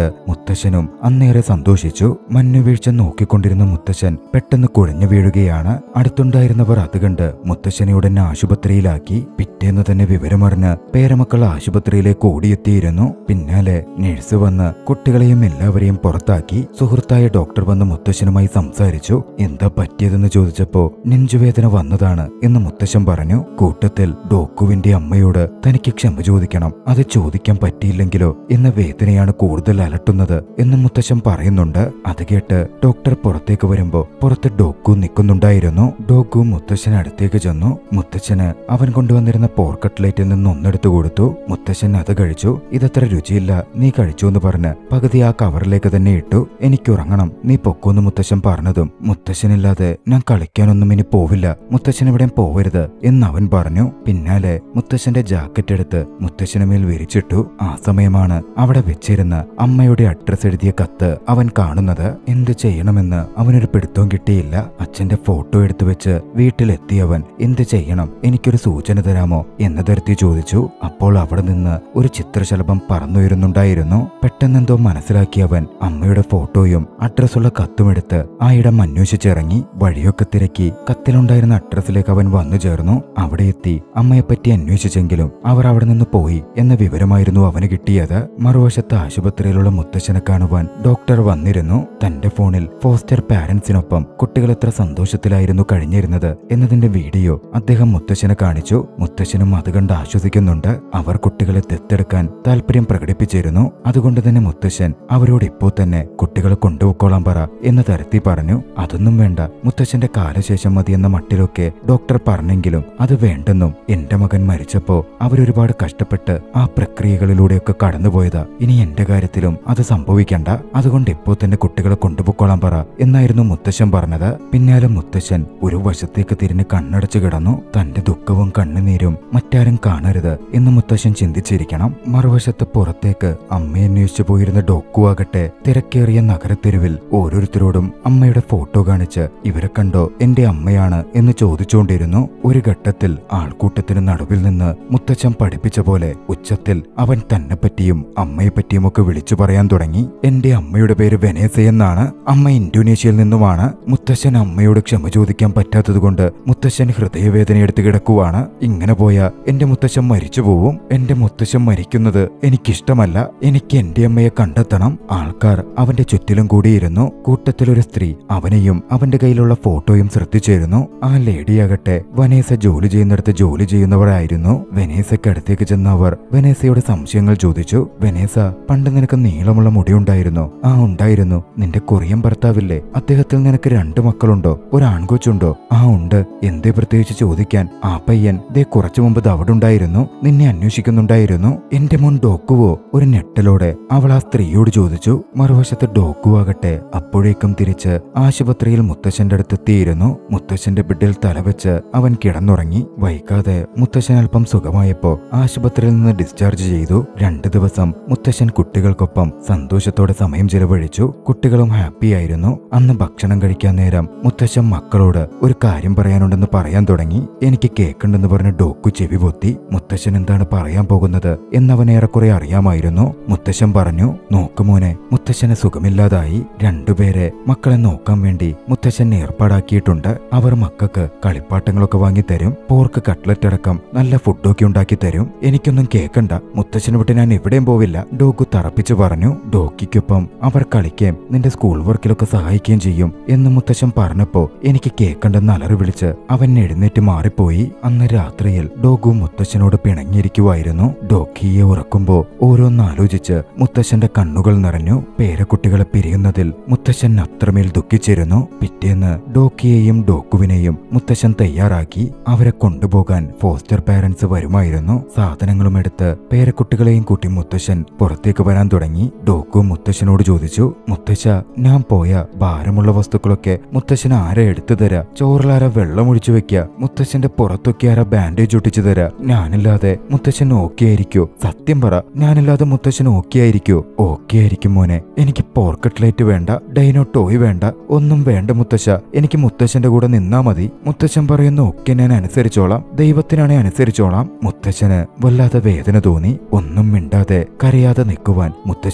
Speaker 1: മുത്തശ്ശനും അന്നേറെ സന്തോഷിച്ചു മഞ്ഞുവീഴ്ച നോക്കിക്കൊണ്ടിരുന്ന മുത്തശ്ശൻ പെട്ടെന്ന് കുഴഞ്ഞു വീഴുകയാണ് അടുത്തുണ്ടായിരുന്നവർ അത് കണ്ട് മുത്തശ്ശനെ ഉടനെ ആശുപത്രിയിലാക്കി പിറ്റേന്ന് തന്നെ വിവരമറിഞ്ഞ് പേരമക്കൾ ആശുപത്രിയിലേക്ക് ഓടിയെത്തിയിരുന്നു പിന്നാലെ നഴ്സ് വന്ന് കുട്ടികളെയും എല്ലാവരെയും പുറത്താക്കി സുഹൃത്തായ ഡോക്ടർ വന്ന് മുത്തശ്ശനുമായി സംസാരിച്ചു എന്താ പറ്റിയതെന്ന് ചോദിച്ചപ്പോ നെഞ്ചുവേദന വന്നതാണ് എന്ന് മുത്തശ്ശൻ പറഞ്ഞു കൂട്ടത്തിൽ ഡോക്കുവിന്റെ അമ്മയോട് തനിക്ക് ക്ഷമ ചോദിക്കണം അത് ചോദിക്കാൻ പറ്റിയില്ലെങ്കിലോ എന്ന വേദനയാണ് കൂടുതൽ അലട്ടുന്നത് എന്ന് മുത്തശ്ശൻ പറയുന്നുണ്ട് അത് കേട്ട് ഡോക്ടർ പുറത്തേക്ക് വരുമ്പോ പുറത്ത് ഡോക്കു നിൽക്കുന്നുണ്ടായിരുന്നു ഡോക്കു മുത്തശ്ശൻ അടുത്തേക്ക് ചെന്നു മുത്തശ്ശന് അവൻ കൊണ്ടുവന്നിരുന്ന പോർ കട്ട്ലേറ്റിൽ നിന്ന് ഒന്നെടുത്തു കൊടുത്തു മുത്തശ്ശൻ അത് കഴിച്ചു ഇതത്ര രുചിയില്ല നീ കഴിച്ചു എന്ന് പറഞ്ഞ് പകുതി ആ കവറിലേക്ക് തന്നെ ഇട്ടു എനിക്ക് ഉറങ്ങണം നീ പൊക്കോന്ന് മുത്തശ്ശൻ പറഞ്ഞതും മുത്തശ്ശനില്ലാതെ ഞാൻ കളിക്കാനൊന്നും ഇനി പോവില്ല മുത്തശ്ശൻ എവിടെയും പോവരുത് എന്ന് അവൻ പറഞ്ഞു പിന്നാലെ മുത്തശ്ശന്റെ ജാക്കറ്റ് എടുത്ത് മുത്തശ്ശന് മേൽ വിരിച്ചിട്ടു ആ സമയമാണ് അവിടെ വെച്ചിരുന്ന അമ്മയുടെ അഡ്രസ് എഴുതിയ കത്ത് അവൻ കാണുന്നത് എന്ത് ചെയ്യണമെന്ന് അവനൊരു പിടുത്തവും കിട്ടിയില്ല അച്ഛന്റെ ഫോട്ടോ എടുത്തു വെച്ച് വീട്ടിലെത്തിയവൻ എന്ത് ചെയ്യണം എനിക്കൊരു സൂചന തരാമോ എന്ന് തരത്തി ചോദിച്ചു അപ്പോൾ അവിടെ നിന്ന് ഒരു ചിത്രശലഭം പറന്നുയരുന്നുണ്ടായിരുന്നു പെട്ടെന്നെന്തോ മനസ്സിലാക്കിയവൻ അമ്മയുടെ ഫോട്ടോയും അഡ്രസ്സുള്ള കത്തുമെടുത്ത് ആ ഇടം അന്വേഷിച്ചിറങ്ങി വഴിയൊക്കെ തിരക്കി കത്തിലുണ്ടായിരുന്ന അഡ്രസ്സിലേക്ക് അവൻ വന്നു ചേർന്നു അവിടെ എത്തി അമ്മയെപ്പറ്റി അന്വേഷിച്ചെങ്കിലും അവർ അവിടെ നിന്ന് പോയി എന്ന വിവരമായിരുന്നു അവന് കിട്ടിയത് മറുവശത്ത് ആശുപത്രിയിലുള്ള മുത്തശ്ശനെ കാണുവാൻ ഡോക്ടർ വന്നിരുന്നു തന്റെ ഫോണിൽ ഫോസ്റ്റർ പാരന്റ്സിനൊപ്പം കുട്ടികൾ എത്ര സന്തോഷത്തിലായിരുന്നു കഴിഞ്ഞിരുന്നത് എന്നതിന്റെ വീഡിയോ അദ്ദേഹം മുത്തശ്ശനെ കാണിച്ചു മുത്തശ്ശനും അത് കണ്ട് ആശ്വസിക്കുന്നുണ്ട് അവർ കുട്ടികളെ ദത്തെടുക്കാൻ താല്പര്യം പ്രകടിപ്പിച്ചിരുന്നു അതുകൊണ്ട് തന്നെ മുത്തശ്ശൻ അവരോട് ഇപ്പോ തന്നെ കുട്ടികളെ കൊണ്ടുപോയിക്കോളാൻ പറ എന്ന തരത്തിൽ പറഞ്ഞു അതൊന്നും വേണ്ട മുത്തശ്ശന്റെ കാലശേഷം മതി എന്ന മട്ടിലൊക്കെ ഡോക്ടർ പറഞ്ഞെങ്കിലും അത് വേണ്ടെന്നും എന്റെ മകൻ മരിച്ചപ്പോ അവരൊരുപാട് കഷ്ടപ്പെട്ട് ആ പ്രക്രിയകളിലൂടെയൊക്കെ കടന്നുപോയതാ ഇനി എന്റെ കാര്യത്തിലും അത് സംഭവിക്കണ്ട അതുകൊണ്ട് ഇപ്പോ തന്നെ കുട്ടികളെ കൊണ്ടുപോയിക്കോളാൻ പറ എന്നായിരുന്നു മുത്തശ്ശൻ പറഞ്ഞത് പിന്നാലെ മുത്തശ്ശൻ ഒരു വശത്തേക്ക് തിരിഞ്ഞ് കണ്ണടച്ചു കിടന്നു തന്റെ ദുഃഖവും കണ്ണുനീരും മറ്റാരും കാണരുത് എന്ന് മുത്തശ്ശൻ ചിന്തിച്ചിരിക്കണം മറുവശത്ത് പുറത്തേക്ക് അമ്മയെ അന്വേഷിച്ചു പോയിരുന്ന ഡോക്കുവാകട്ടെ തിരക്കേറിയ നഗരത്തെരുവിൽ ഓരോരുത്തരോടും അമ്മയുടെ ഫോട്ടോ കാണിച്ച് ഇവരെ കണ്ടോ എന്റെ അമ്മയാണ് എന്ന് ചോദിച്ചുകൊണ്ടിരുന്നു ഒരു ഘട്ടത്തിൽ ആൾക്കൂട്ടത്തിന് നടുവിൽ നിന്ന് മുത്തച്ഛൻ പഠിപ്പിച്ച പോലെ ഉച്ചത്തിൽ അവൻ തന്നെ പറ്റിയും അമ്മയെ പറ്റിയും ഒക്കെ വിളിച്ചു പറയാൻ തുടങ്ങി എന്റെ അമ്മയുടെ പേര് വെനേസ എന്നാണ് അമ്മ ഇന്തോനേഷ്യയിൽ നിന്നുമാണ് മുത്തശ്ശൻ അമ്മയോട് ക്ഷമ ചോദിക്കാൻ പറ്റാത്തതുകൊണ്ട് മുത്തശ്ശൻ ഹൃദയവേദന എടുത്ത് കിടക്കുവാണ് ഇങ്ങനെ പോയാ എന്റെ മുത്തശ്ശൻ മരിച്ചു പോവും എന്റെ മുത്തശ്ശൻ മരിക്കുന്നത് എനിക്കിഷ്ടമല്ല എനിക്ക് എന്റെ അമ്മയെ കണ്ടെത്തണം ആൾക്കാർ അവന്റെ ചുറ്റിലും കൂടിയിരുന്നു കൂട്ടത്തിലൊരു സ്ത്രീ അവനെയും അവന്റെ കയ്യിലുള്ള ഫോട്ടോയും ശ്രദ്ധിച്ചിരുന്നു ആ ലേഡിയാകട്ടെ വനേസ ജോലി ചെയ്യുന്നിടത്ത് ജോലി ചെയ്യുന്നവരായിരുന്നു വെനേസയ്ക്ക് അടുത്തേക്ക് ചെന്ന അവർ വെനേസയോട് സംശയങ്ങൾ ചോദിച്ചു വെനേസ പണ്ട് നിനക്ക് നീളമുള്ള മുടിയുണ്ടായിരുന്നോ ആ ഉണ്ടായിരുന്നു നിന്റെ കൊറിയൻ ഭർത്താവില്ലേ അദ്ദേഹത്തിൽ നിനക്ക് രണ്ട് മക്കളുണ്ടോ ഒരു ആൺകൊച്ചുണ്ടോ ആ ഉണ്ട് എന്തേ പ്രത്യേകിച്ച് ചോദിക്കാൻ ആ പയ്യൻ ദേ കുറച്ചു മുമ്പ് അവിടെ ഉണ്ടായിരുന്നു നിന്നെ അന്വേഷിക്കുന്നുണ്ടായിരുന്നു എന്റെ മുൻ ഡോക്കുവോ ഒരു ഞെട്ടലോടെ അവൾ ആ സ്ത്രീയോട് ചോദിച്ചു മറുവശത്ത് ഡോക്കുവാകട്ടെ അപ്പോഴേക്കും തിരിച്ച് ആശുപത്രിയിൽ മുത്തശ്ശന്റെ അടുത്തെത്തിയിരുന്നു മുത്തശ്ശന്റെ ബെഡിൽ തലവെച്ച് അവൻ കിടന്നുറങ്ങി വൈകാതെ മുത്തശ്ശൻ അല്പം സുഖമായപ്പോ ആശുപത്രിയിൽ നിന്ന് ഡിസ്ചാർജ് ചെയ്തു രണ്ടു ദിവസം മുത്തശ്ശൻ കുട്ടികൾക്കൊപ്പം സന്തോഷത്തോടെ സമയം ചെലവഴിച്ചു കുട്ടികളും ഹാപ്പിയായിരുന്നു അന്ന് ഭക്ഷണം കഴിക്കാൻ നേരം മുത്തശ്ശൻ മക്കളോട് ഒരു കാര്യം പറയാനുണ്ടെന്ന് പറയാൻ തുടങ്ങി എനിക്ക് കേൾക്കണ്ടെന്ന് പറഞ്ഞ് ഡോക്കു ചെവി പൊത്തി മുത്തശ്ശൻ എന്താണ് പറയാൻ പോകുന്നത് എന്നവൻ ഏറെക്കുറെ അറിയാമായിരുന്നു മുത്തശ്ശൻ പറഞ്ഞു നോക്കുമോനെ മുത്തശ്ശന് സുഖമില്ലാതായി രണ്ടുപേരെ മക്കളെ നോക്കാൻ വേണ്ടി മുത്തശ്ശൻ ഏർപ്പാടാക്കിയിട്ടുണ്ട് അവർ മക്കൾക്ക് കളിപ്പാട്ടങ്ങളൊക്കെ വാങ്ങി തരും പോർക്ക് കട്ട്ലറ്റ് അടക്കം നല്ല ഫുഡൊക്കെ ഉണ്ടാക്കി തരും എനിക്കൊന്നും കേൾക്കണ്ട മുത്തശ്ശനെ വിട്ട് ഞാൻ എവിടെയും പോവില്ല ഡോക്കു തറപ്പിച്ചു പറഞ്ഞു ഡോക്കിക്കൊപ്പം അവർ കളിക്കുകയും നിന്റെ സ്കൂൾ വർക്കിലൊക്കെ സഹായിക്കുകയും ചെയ്യും എന്ന് മുത്തശ്ശൻ പറഞ്ഞപ്പോ എനിക്ക് കേൾക്കണ്ടെന്ന് അലറി വിളിച്ച് അവൻ എഴുന്നേറ്റ് മാറിപ്പോയി അന്ന് രാത്രിയിൽ ഡോഗു മുത്തശ്ശനോട് പിണങ്ങിയിരിക്കുവായിരുന്നു ഡോക്കിയെ ഉറക്കുമ്പോ ഓരോന്നാലോചിച്ച് മുത്തശ്ശന്റെ കണ്ണുകൾ നിറഞ്ഞു പേരക്കുട്ടികളെ പിരിയുന്നതിൽ മുത്തശ്ശൻ അത്രമേൽ ദുഃഖിച്ചിരുന്നു പിറ്റേന്ന് ഡോക്കിയെയും ഡോക്കുവിനെയും മുത്തശ്ശൻ തയ്യാറാക്കി അവരെ കൊണ്ടുപോകാൻ ഫോസ്റ്റർ പാരന്റ്സ് വരുമായിരുന്നു സാധനങ്ങളും എടുത്ത് പേരക്കുട്ടികളെയും കൂട്ടി മുത്തശ്ശൻ പുറത്തേക്ക് വരാൻ തുടങ്ങി ഡോക്കു മുത്തശ്ശനോട് ചോദിച്ചു മുത്തശ്ശ ഞാൻ പോയ ഭാരമുള്ള വസ്തുക്കളൊക്കെ മുത്തശ്ശൻ ആരാ എടുത്തു തരാ ചോറിലാര വെള്ളം ഒഴിച്ചു വെക്ക മുത്തശ്ശന്റെ പുറത്തൊക്കെ ആരാ ബാൻഡേജ് ഒട്ടിച്ചു തരാ ഞാനില്ലാതെ മുത്തശ്ശൻ ഓക്കെ ആയിരിക്കോ സത്യം പറ ഞാനില്ലാതെ മുത്തശ്ശൻ ഓക്കെ ആയിരിക്കോ ഓക്കെ ആയിരിക്കും മോനെ എനിക്ക് പോർക്കട്ട്ലേറ്റ് വേണ്ട ഡൈനോ ടോയ് വേണ്ട ഒന്നും വേണ്ട മുത്തശ്ശ എനിക്ക് മുത്തശ്ശന്റെ കൂടെ നിന്നാ മതി മുത്തശ്ശൻ പറയുന്ന ഒക്കെ ഞാൻ അനുസരിച്ചോളാം ദൈവത്തിനാണെ അനുസരിച്ചോളാം മുത്തശ്ശന് വല്ലാതെ വേദന തോന്നി ഒന്നും മിണ്ടാതെ കരയാതെ നിൽക്കുവാൻ മുത്തശ്ശൻ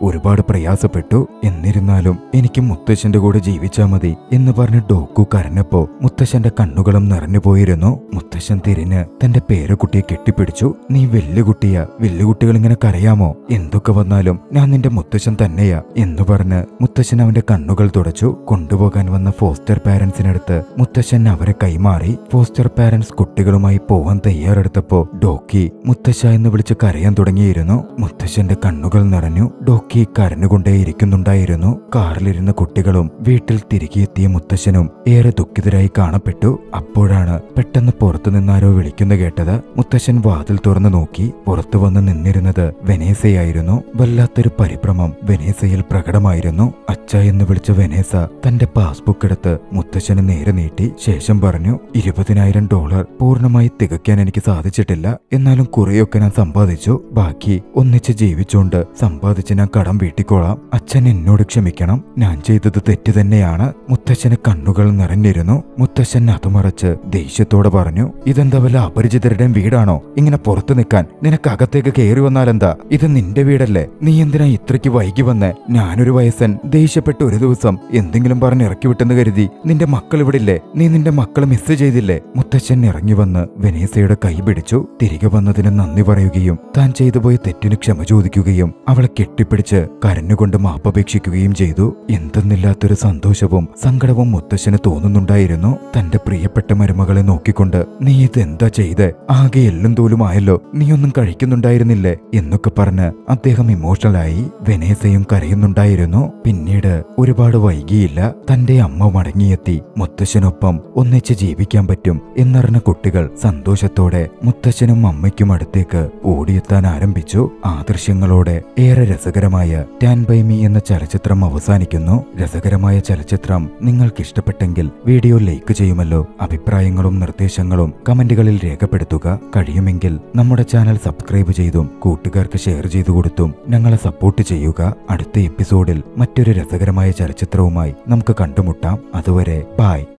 Speaker 1: ഒരുപാട് പ്രയാസപ്പെട്ടു എന്നിരുന്നാലും എനിക്ക് മുത്തശ്ശന്റെ കൂടെ ജീവിച്ചാ മതി എന്ന് പറഞ്ഞ് ഡോക്കു കരഞ്ഞപ്പോ മുത്തശ്ശന്റെ കണ്ണുകളും നിറഞ്ഞു പോയിരുന്നു മുത്തശ്ശൻ തിരിഞ്ഞ് തന്റെ പേരക്കുട്ടിയെ കെട്ടിപ്പിടിച്ചു നീ വെല്ലുകുട്ടിയാ വെല്ലുകുട്ടികൾ ഇങ്ങനെ കരയാമോ എന്തൊക്കെ വന്നാലും ഞാൻ നിന്റെ മുത്തശ്ശൻ തന്നെയാ എന്ന് പറഞ്ഞ് മുത്തശ്ശൻ അവന്റെ കണ്ണുകൾ തുടച്ചു കൊണ്ടുപോകാൻ വന്ന ഫോസ്റ്റർ പാരന്റ്സിനടുത്ത് മുത്തശ്ശൻ അവരെ കൈമാറി ഫോസ്റ്റർ പാരന്റ്സ് കുട്ടികളുമായി പോവാൻ തയ്യാറെടുത്തപ്പോ ഡോക്കി മുത്തശ്ശ എന്ന് വിളിച്ച് കരയാൻ തുടങ്ങിയിരുന്നു മുത്തശ്ശന്റെ കണ്ണുകൾ നിറഞ്ഞു ഡോക്കി കരഞ്ഞുകൊണ്ടേയിരിക്കുന്നുണ്ടായിരുന്നു കാറിലിരുന്ന കുട്ടികളും വീട്ടിൽ തിരികെ എത്തിയ മുത്തശ്ശനും ഏറെ ദുഃഖിതരായി കാണപ്പെട്ടു അപ്പോഴാണ് പെട്ടെന്ന് പുറത്തു നിന്നാരോ വിളിക്കുന്ന കേട്ടത് മുത്തശ്ശൻ വാതിൽ തുറന്നു നോക്കി പുറത്തു വന്ന് നിന്നിരുന്നത് വെനേസയായിരുന്നു വല്ലാത്തൊരു പരിഭ്രമം വെനേസയിൽ പ്രകടമായിരുന്നു അച്ഛ എന്ന് വിളിച്ച വെനേസ തന്റെ പാസ്ബുക്ക് എടുത്ത് മുത്തശ്ശന് നേരെ നീട്ടി ശേഷം പറഞ്ഞു ഇരുപതിനായിരം ഡോളർ പൂർണ്ണമായി തികയ്ക്കാൻ എനിക്ക് സാധിച്ചിട്ടില്ല എന്നാലും കുറെയൊക്കെ ഞാൻ സമ്പാദിച്ചു ബാക്കി ഒന്നിച്ച് ജീവിച്ചുകൊണ്ട് സമ്പാദിച്ച് ഞാൻ കടം വീട്ടിക്കോളാം അച്ഛൻ എന്നോട് ക്ഷമിക്കണം ഞാൻ ചെയ്തത് തെറ്റ് തന്നെയാണ് മുത്തശ്ശന് കണ്ണുകൾ നിറഞ്ഞിരുന്നു മുത്തശ്ശൻ അതുമറച്ച് ദേഷ്യത്തോടെ പറഞ്ഞു ഇതെന്താ വല്ല അപരിചിതരുടെയും വീടാണോ ഇങ്ങനെ പുറത്തു നിൽക്കാൻ നിനക്ക് അകത്തേക്ക് കയറി വന്നാലെന്താ ഇത് നിന്റെ വീടല്ലേ നീ എന്തിനാ ഇത്രയ്ക്ക് വൈകി വന്നേ ഞാനൊരു വയസ്സൻ ദേഷ്യപ്പെട്ട് ഒരു ദിവസം എന്തെങ്കിലും പറഞ്ഞ് ഇറക്കി വിട്ടെന്ന് കരുതി നിന്റെ മക്കൾ ഇവിടില്ലേ നീ നിന്റെ മക്കളെ മിസ് ചെയ്തില്ലേ മുത്തശ്ശൻ ഇറങ്ങി വന്ന് വെനേസയുടെ കൈ പിടിച്ചു തിരികെ വന്നതിന് നന്ദി പറയുകയും താൻ ചെയ്തു പോയ തെറ്റിന് ക്ഷമ ചോദിക്കുകയും അവളെ കെട്ടിപ്പിടിച്ച് കരഞ്ഞുകൊണ്ട് മാപ്പപേക്ഷിക്കുകയും ചെയ്തു എന്തെന്നില്ലാത്തൊരു സന്തോഷവും സങ്കടവും മുത്തശ്ശന് തോന്നുന്നുണ്ടായിരുന്നു തന്റെ പ്രിയപ്പെട്ട മരുമകളെ നോക്കിക്കൊണ്ട് നീ ഇതെന്താ ചെയ്തേ ആകെ എല്ലും തോലുമായല്ലോ നീ ഒന്നും കഴിക്കുന്നുണ്ടായിരുന്നില്ലേ എന്നൊക്കെ പറഞ്ഞ് അദ്ദേഹം ഇമോഷണലായി വെനേസയും കരയുന്നുണ്ടായിരുന്നു പിന്നീട് ഒരുപാട് വൈകിയില്ല തന്റെ അമ്മ മടങ്ങിയെത്തി മുത്തശ്ശനൊപ്പം ഒന്നിച്ച് ജീവിക്കാൻ പറ്റും എന്നറിഞ്ഞ കുട്ടികൾ സന്തോഷത്തോടെ മുത്തശ്ശനും അമ്മയ്ക്കും അടുത്തേക്ക് ഓടിയെത്താൻ ആരംഭിച്ചു ആ ദൃശ്യങ്ങളോടെ ഏറെ രസകരമായ ടാൻ ബൈ മീ എന്ന ചലച്ചിത്രം അവസാനിക്കുന്നു രസകരമായ ചലച്ചിത്രം നിങ്ങൾക്ക് ഇഷ്ടപ്പെട്ടെങ്കിൽ വീഡിയോ ലൈക്ക് ചെയ്യുമല്ലോ അഭിപ്രായങ്ങളും നിർദ്ദേശങ്ങളും കമന്റുകളിൽ രേഖപ്പെടുത്തുക കഴിയുമെങ്കിൽ നമ്മുടെ ചാനൽ സബ്സ്ക്രൈബ് ചെയ്തും കൂട്ടുകാർക്ക് ഷെയർ ചെയ്തു കൊടുത്തും ഞങ്ങളെ സപ്പോർട്ട് ചെയ്യുക അടുത്ത എപ്പിസോഡിൽ മറ്റൊരു രസകരമായ ചലച്ചിത്രവുമായി നമുക്ക് കണ്ടുമുട്ടാം അതുവരെ ബായ്